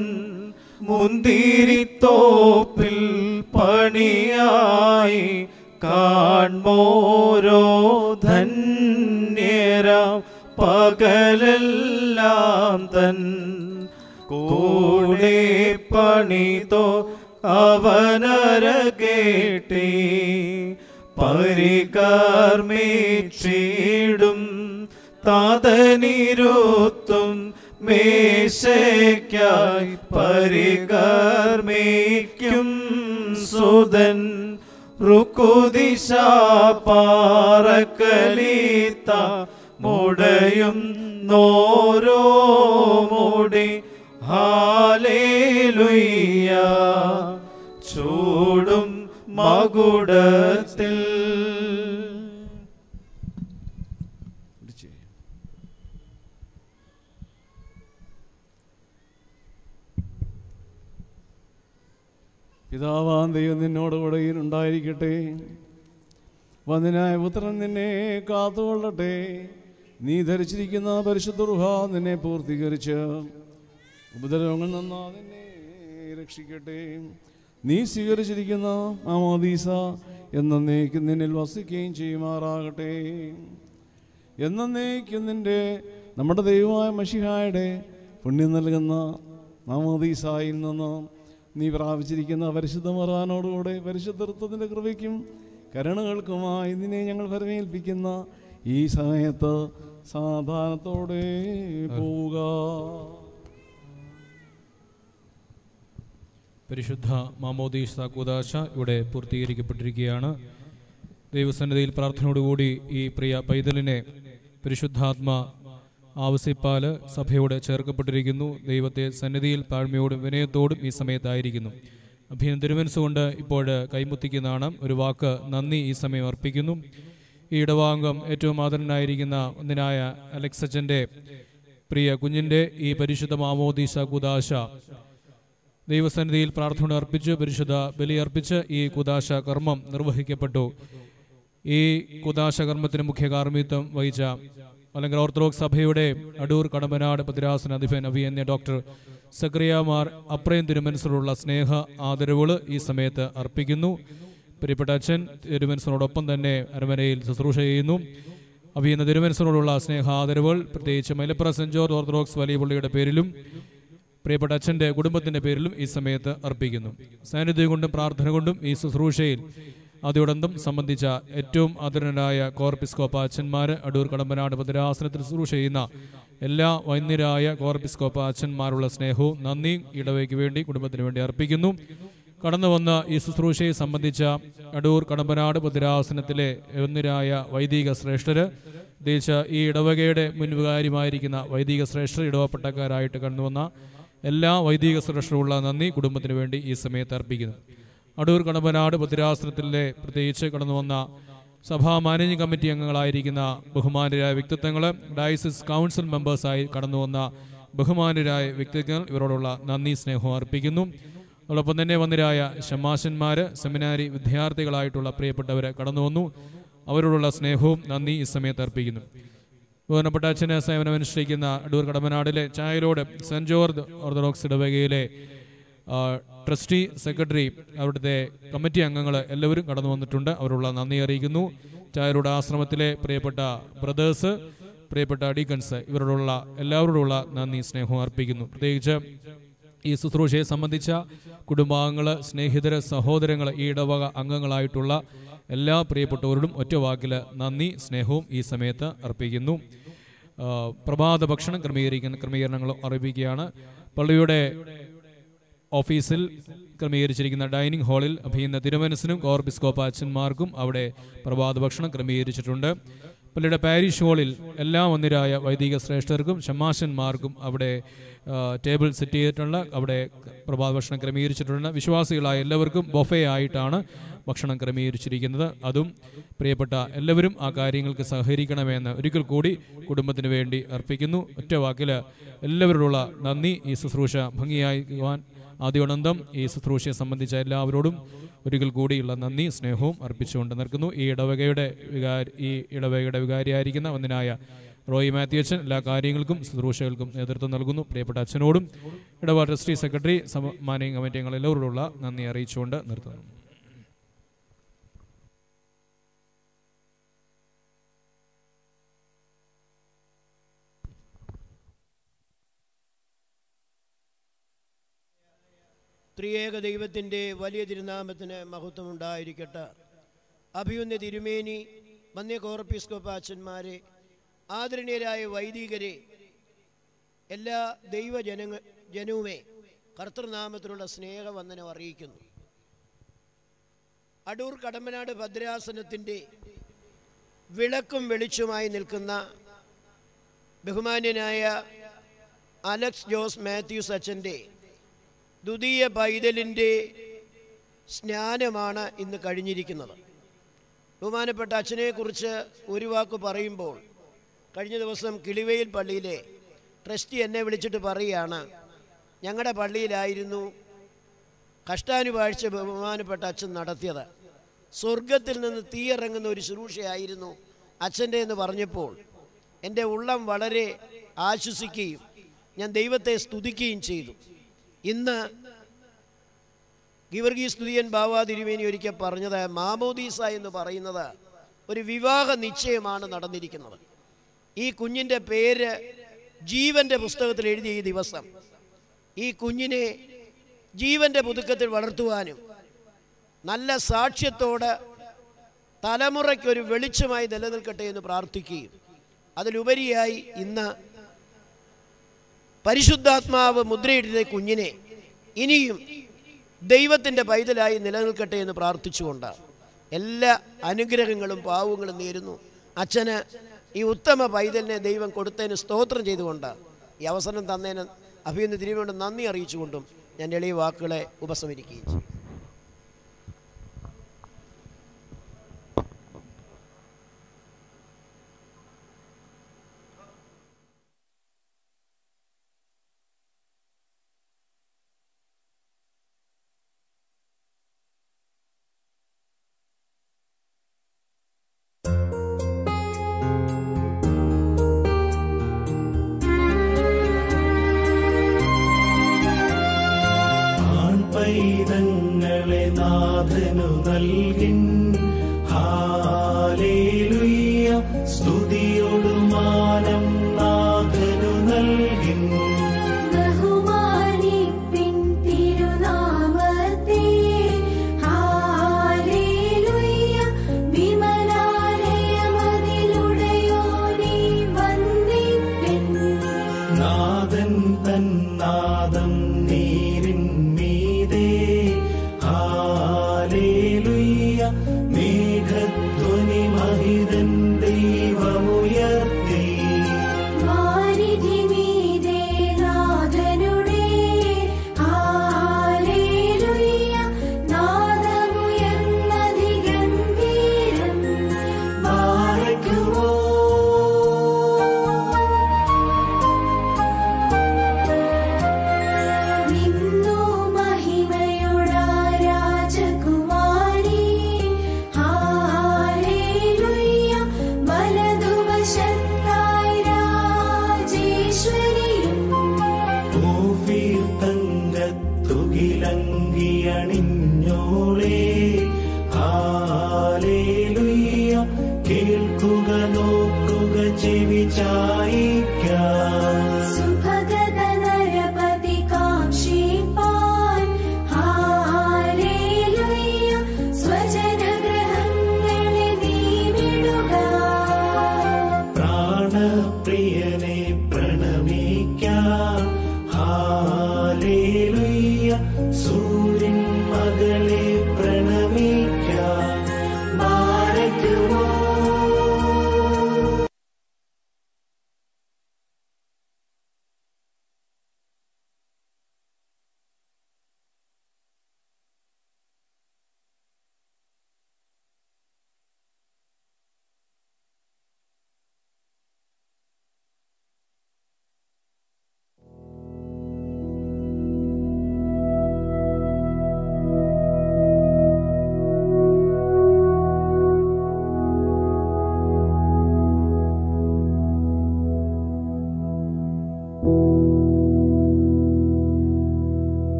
മുന്തിരിത്തോപ്പിൽ പണിയായി കാൺമോരോ ധന്യരാം പകലെല്ലാം തൻ കൂടെ പണിതോ അവനര കേട്ടി പരികർമ്മിച്ചിടും താതനിരുത്തും മേശയ്ക്കായി പരികർമ്മിക്കും സുതൻ റുക്കുദിശ പാറക്കലീത്ത മുടയും നോരോ മുടി ഹാലേലുയ്യ ചൂടും മകുടത്തിൽ പിതാവാൻ ദൈവം നിന്നോട് കൂടെ ഉണ്ടായിരിക്കട്ടെ വന്ദനായ പുത്രൻ നിന്നെ കാത്തുകൊള്ളട്ടെ നീ ധരിച്ചിരിക്കുന്ന പരിശുദ്ധ റുഹ നിന്നെ പൂർത്തീകരിച്ച് ഉപദ്രവങ്ങൾ നന്നാ നിന്നെ രക്ഷിക്കട്ടെ നീ സ്വീകരിച്ചിരിക്കുന്ന ആമോദീസ എന്നേക്കും നിന്നിൽ വസിക്കുകയും ചെയ്യുമാറാകട്ടെ എന്നേക്കും നിന്റെ നമ്മുടെ ദൈവമായ മഷിഹായുടെ പുണ്യം നൽകുന്ന നാമോദീസായിൽ നിന്ന് നീ പ്രാപിച്ചിരിക്കുന്ന പരിശുദ്ധ മറാനോടുകൂടെ പരിശുദ്ധത്വത്തിൻ്റെ കൃപയ്ക്കും കരുണകൾക്കുമായി നിന്നെ ഞങ്ങൾ പരമേൽപ്പിക്കുന്ന ഈ സമയത്ത് സമാധാനത്തോടെ പോവുക പരിശുദ്ധ മാമോദീസ കൂദാശ ഇവിടെ പൂർത്തീകരിക്കപ്പെട്ടിരിക്കുകയാണ് ദൈവസന്നിധിയിൽ പ്രാർത്ഥനയോടുകൂടി ഈ പ്രിയ പൈതലിനെ പരിശുദ്ധാത്മ ആവശ്യപ്പാല് സഭയോട് ചേർക്കപ്പെട്ടിരിക്കുന്നു ദൈവത്തെ സന്നിധിയിൽ താഴ്മയോടും വിനയത്തോടും ഈ സമയത്തായിരിക്കുന്നു അഭിനന്ദ തിരുമനസ്സുകൊണ്ട് ഇപ്പോൾ കൈമുത്തിക്കുന്നതാണ് ഒരു വാക്ക് നന്ദി ഈ സമയം അർപ്പിക്കുന്നു ഈ ഇടവാംഗം ഏറ്റവും ആദരനായിരിക്കുന്ന ഒന്നിനായ അലക്സച്ചൻ്റെ പ്രിയ കുഞ്ഞിൻ്റെ ഈ പരിശുദ്ധ മാമോദീസ കുദാശ ദൈവസന്നിധിയിൽ പ്രാർത്ഥന അർപ്പിച്ച് പരിശുദ്ധ ബലി അർപ്പിച്ച് ഈ കുദാശ കർമ്മം നിർവഹിക്കപ്പെട്ടു ഈ കുദാശ കർമ്മത്തിന് മുഖ്യ കാർമ്മിത്വം വഹിച്ച അല്ലെങ്കിൽ ഓർത്തഡോക്സ് സഭയുടെ അടൂർ കടമ്പനാട് പതിരാസന അധിപൻ അഭിയന്യ ഡോക്ടർ സക്രിയമാർ അപ്രയം തിരുമനസിലുള്ള സ്നേഹ ആദരവുകൾ ഈ സമയത്ത് അർപ്പിക്കുന്നു പ്രിയപ്പെട്ട അച്ഛൻ തിരുമനസിനോടൊപ്പം തന്നെ അരമനയിൽ ശുശ്രൂഷ ചെയ്യുന്നു അഭിയന്ന തിരുമനസിനോടുള്ള സ്നേഹ ആദരവുകൾ പ്രത്യേകിച്ച് മലപ്പുറ സെന്റ് ജോർജ് ഓർത്തഡോക്സ് വലിയ പള്ളിയുടെ പേരിലും പ്രിയപ്പെട്ട അച്ഛൻ്റെ കുടുംബത്തിൻ്റെ പേരിലും ഈ സമയത്ത് അർപ്പിക്കുന്നു സാന്നിധ്യം കൊണ്ടും പ്രാർത്ഥന കൊണ്ടും ഈ ശുശ്രൂഷയിൽ അതോടൊപ്പം സംബന്ധിച്ച ഏറ്റവും ആദരണരായ കോർപ്പിസ്കോപ്പ അച്ഛന്മാർ അടൂർ കടമ്പനാട് ഭദ്രാസനത്തിൽ ശുശ്രൂഷ ചെയ്യുന്ന എല്ലാ വൈദ്യരായ കോർപ്പിസ്കോപ്പ അച്ഛന്മാരുള്ള സ്നേഹവും നന്ദിയും ഇടവയ്ക്ക് വേണ്ടി കുടുംബത്തിന് വേണ്ടി അർപ്പിക്കുന്നു കടന്നു വന്ന ഈ ശുശ്രൂഷയെ സംബന്ധിച്ച അടൂർ കടമ്പനാട് ഭദ്രാസനത്തിലെ വന്യരായ വൈദിക ശ്രേഷ്ഠര് പ്രത്യേകിച്ച് ഈ ഇടവകയുടെ മുൻവികാരിയുമായിരിക്കുന്ന വൈദിക ശ്രേഷ്ഠർ ഇടവപ്പട്ടക്കാരായിട്ട് കടന്നു വന്ന എല്ലാ വൈദിക ശ്രേഷ്ഠരുള്ള നന്ദി കുടുംബത്തിന് വേണ്ടി ഈ സമയത്ത് അർപ്പിക്കുന്നു അടൂർ കടമ്പനാട് ഭദ്രാസനത്തിലെ പ്രത്യേകിച്ച് കടന്നു വന്ന സഭാ മാനേജിംഗ് കമ്മിറ്റി അംഗങ്ങളായിരിക്കുന്ന ബഹുമാനരായ വ്യക്തിത്വങ്ങൾ ഡയസിസ് കൗൺസിൽ മെമ്പേഴ്സായി കടന്നു വന്ന ബഹുമാനരായ വ്യക്തിത്വങ്ങൾ ഇവരോടുള്ള നന്ദി സ്നേഹവും അർപ്പിക്കുന്നു അതോടൊപ്പം തന്നെ വന്നിരായ ഷമാശന്മാർ സെമിനാരി വിദ്യാർത്ഥികളായിട്ടുള്ള പ്രിയപ്പെട്ടവർ കടന്നു വന്നു അവരോടുള്ള സ്നേഹവും നന്ദി ഈ സമയത്ത് അർപ്പിക്കുന്നു ബഹുമാനപ്പെട്ട അച്ഛന് സേവനമനുഷ്ഠിക്കുന്ന അടൂർ കടമനാടിലെ ചായലോട് സെൻറ് ജോർജ് ഓർത്തഡോക്സ് ഇടവകയിലെ ആ, ട്രസ്റ്റി സെക്രട്ടറി അവിടുത്തെ കമ്മിറ്റി അംഗങ്ങൾ എല്ലാവരും കടന്നു വന്നിട്ടുണ്ട് അവരുള്ള നന്ദി അറിയിക്കുന്നു ചായലോട് ആശ്രമത്തിലെ പ്രിയപ്പെട്ട ബ്രദേഴ്സ് പ്രിയപ്പെട്ട ഡീക്കൺസ് ഇവരോടുള്ള എല്ലാവരോടുള്ള നന്ദി സ്നേഹവും അർപ്പിക്കുന്നു പ്രത്യേകിച്ച് ഈ ശുശ്രൂഷയെ സംബന്ധിച്ച കുടുംബാംഗങ്ങൾ സ്നേഹിതര് സഹോദരങ്ങൾ ഈ ഇടവക അംഗങ്ങളായിട്ടുള്ള എല്ലാ പ്രിയപ്പെട്ടവരോടും ഒറ്റ വാക്കിൽ നന്ദി സ്നേഹവും ഈ സമയത്ത് അർപ്പിക്കുന്നു ആ, പ്രഭാത ഭക്ഷണം ക്രമീകരിക്കുന്ന ക്രമീകരണങ്ങൾ അറിയിക്കുകയാണ് പള്ളിയുടെ ഓഫീസിൽ ക്രമീകരിച്ചിരിക്കുന്ന ഡൈനിങ് ഹാളിൽ അഭിയുന്ന തിരുമനസിനും കോർബിസ്കോപ്പ അച്ഛന്മാർക്കും അവിടെ പ്രഭാത ഭക്ഷണം ക്രമീകരിച്ചിട്ടുണ്ട് പള്ളിയുടെ പാരിഷ് ഹാളിൽ എല്ലാ വന്നിരായ വൈദിക ശ്രേഷ്ഠർക്കും ഷമാശന്മാർക്കും അവിടെ ആ, ടേബിൾ സെറ്റ് ചെയ്തിട്ടുണ്ട് അവിടെ പ്രഭാത ഭക്ഷണം ക്രമീകരിച്ചിട്ടുണ്ട് വിശ്വാസികളായ എല്ലാവർക്കും ബൊഫേ ആയിട്ടാണ് ഭക്ഷണം ക്രമീകരിച്ചിരിക്കുന്നത് അതും പ്രിയപ്പെട്ട എല്ലാവരും ആ കാര്യങ്ങൾക്ക് സഹകരിക്കണമെന്ന് ഒരിക്കൽ കൂടി കുടുംബത്തിന് വേണ്ടി അർപ്പിക്കുന്നു ഒറ്റ വാക്കിൽ എല്ലാവരോടുള്ള നന്ദി ഈ ശുശ്രൂഷ ഭംഗിയാക്കുവാൻ ആദ്യോടന്തം ഈ ശുശ്രൂഷയെ സംബന്ധിച്ച എല്ലാവരോടും ഒരിക്കൽ കൂടിയുള്ള നന്ദി സ്നേഹവും അർപ്പിച്ചുകൊണ്ട് നിൽക്കുന്നു ഈ ഇടവകയുടെ വികാരി ഈ ഇടവകയുടെ വികാരിയായിരിക്കുന്ന ഒന്നിനായ റോയി മാത്യു അച്ഛൻ എല്ലാ കാര്യങ്ങൾക്കും ശുശ്രൂഷകൾക്കും നേതൃത്വം നൽകുന്നു പ്രിയപ്പെട്ട അച്ഛനോടും ഇടവ ട്രസ്റ്റി സെക്രട്ടറി മാനേജിംഗ് കമ്മിറ്റി അംഗങ്ങൾ എല്ലാവരോടുള്ള നന്ദി അറിയിച്ചുകൊണ്ട് നിർത്തുന്നു ത്രിയേക ദൈവത്തിൻ്റെ വലിയ തിരുനാമത്തിന് മഹത്വം ഉണ്ടായിരിക്കട്ടെ അഭിയുന്ന തിരുമേനി വന്യ കോർപ്പിസ്കോപ്പ അച്ഛന്മാരെ ആദരണീയരായ വൈദികരെ എല്ലാ ദൈവജനങ്ങ ജനവുമേ കർത്തൃനാമത്തിലുള്ള സ്നേഹവന്ദനം അറിയിക്കുന്നു അടൂർ കടമ്പനാട് ഭദ്രാസനത്തിൻ്റെ വിളക്കും വെളിച്ചുമായി നിൽക്കുന്ന ബഹുമാന്യനായ അലക്സ് ജോസ് മാത്യൂസ് അച്ഛൻ്റെ ദ്വിതീയ പൈതലിൻ്റെ സ്നാനമാണ് ഇന്ന് കഴിഞ്ഞിരിക്കുന്നത് ബഹുമാനപ്പെട്ട അച്ഛനെക്കുറിച്ച് ഒരു വാക്ക് പറയുമ്പോൾ കഴിഞ്ഞ ദിവസം കിളിവയിൽ പള്ളിയിലെ ട്രസ്റ്റി എന്നെ വിളിച്ചിട്ട് പറയുകയാണ് ഞങ്ങളുടെ പള്ളിയിലായിരുന്നു കഷ്ടാനുപാഴ്ച ബഹുമാനപ്പെട്ട അച്ഛൻ നടത്തിയത് സ്വർഗത്തിൽ നിന്ന് തീയിറങ്ങുന്ന ഒരു ശുശ്രൂഷയായിരുന്നു അച്ഛൻ്റെ എന്ന് പറഞ്ഞപ്പോൾ എൻ്റെ ഉള്ളം വളരെ ആശ്വസിക്കുകയും ഞാൻ ദൈവത്തെ സ്തുതിക്കുകയും ചെയ്തു ഇന്ന് ഗിവർഗീസ് സ്തുതിയൻ ബാവാ തിരുവേനി ഒരിക്കൽ പറഞ്ഞത് മാമോദീസ എന്ന് പറയുന്നത് ഒരു വിവാഹ നിശ്ചയമാണ് നടന്നിരിക്കുന്നത് ഈ കുഞ്ഞിൻ്റെ പേര് ജീവന്റെ പുസ്തകത്തിൽ എഴുതിയ ഈ ദിവസം ഈ കുഞ്ഞിനെ ജീവന്റെ പുതുക്കത്തിൽ വളർത്തുവാനും നല്ല സാക്ഷ്യത്തോടെ തലമുറയ്ക്കൊരു വെളിച്ചമായി നിലനിൽക്കട്ടെ എന്ന് പ്രാർത്ഥിക്കുകയും അതിലുപരിയായി ഇന്ന് പരിശുദ്ധാത്മാവ് മുദ്രയിട്ടിരുന്ന കുഞ്ഞിനെ ഇനിയും ദൈവത്തിൻ്റെ പൈതലായി നിലനിൽക്കട്ടെ എന്ന് പ്രാർത്ഥിച്ചുകൊണ്ട് എല്ലാ അനുഗ്രഹങ്ങളും പാവങ്ങളും നേരുന്നു അച്ഛന് ഈ ഉത്തമ പൈതലിനെ ദൈവം കൊടുത്തതിന് സ്തോത്രം ചെയ്തുകൊണ്ട് ഈ അവസരം തന്നതിന് അഭിയന്ന് തിരുവേണ്ട നന്ദി അറിയിച്ചുകൊണ്ടും ഞാൻ എളിയ വാക്കുകളെ ഉപസംഹരിക്കുകയും ചെയ്യും പൈതങ്ങളെ നാഥനു നൽകിൻ ഹാലേലുയ്യ സ്തുതിയൊടു മാനം നാഥനു നൽകിൻ ബഹുമാനിപ്പിൻ തിരുനാമത്തെ ഹാലേലുയ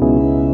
ും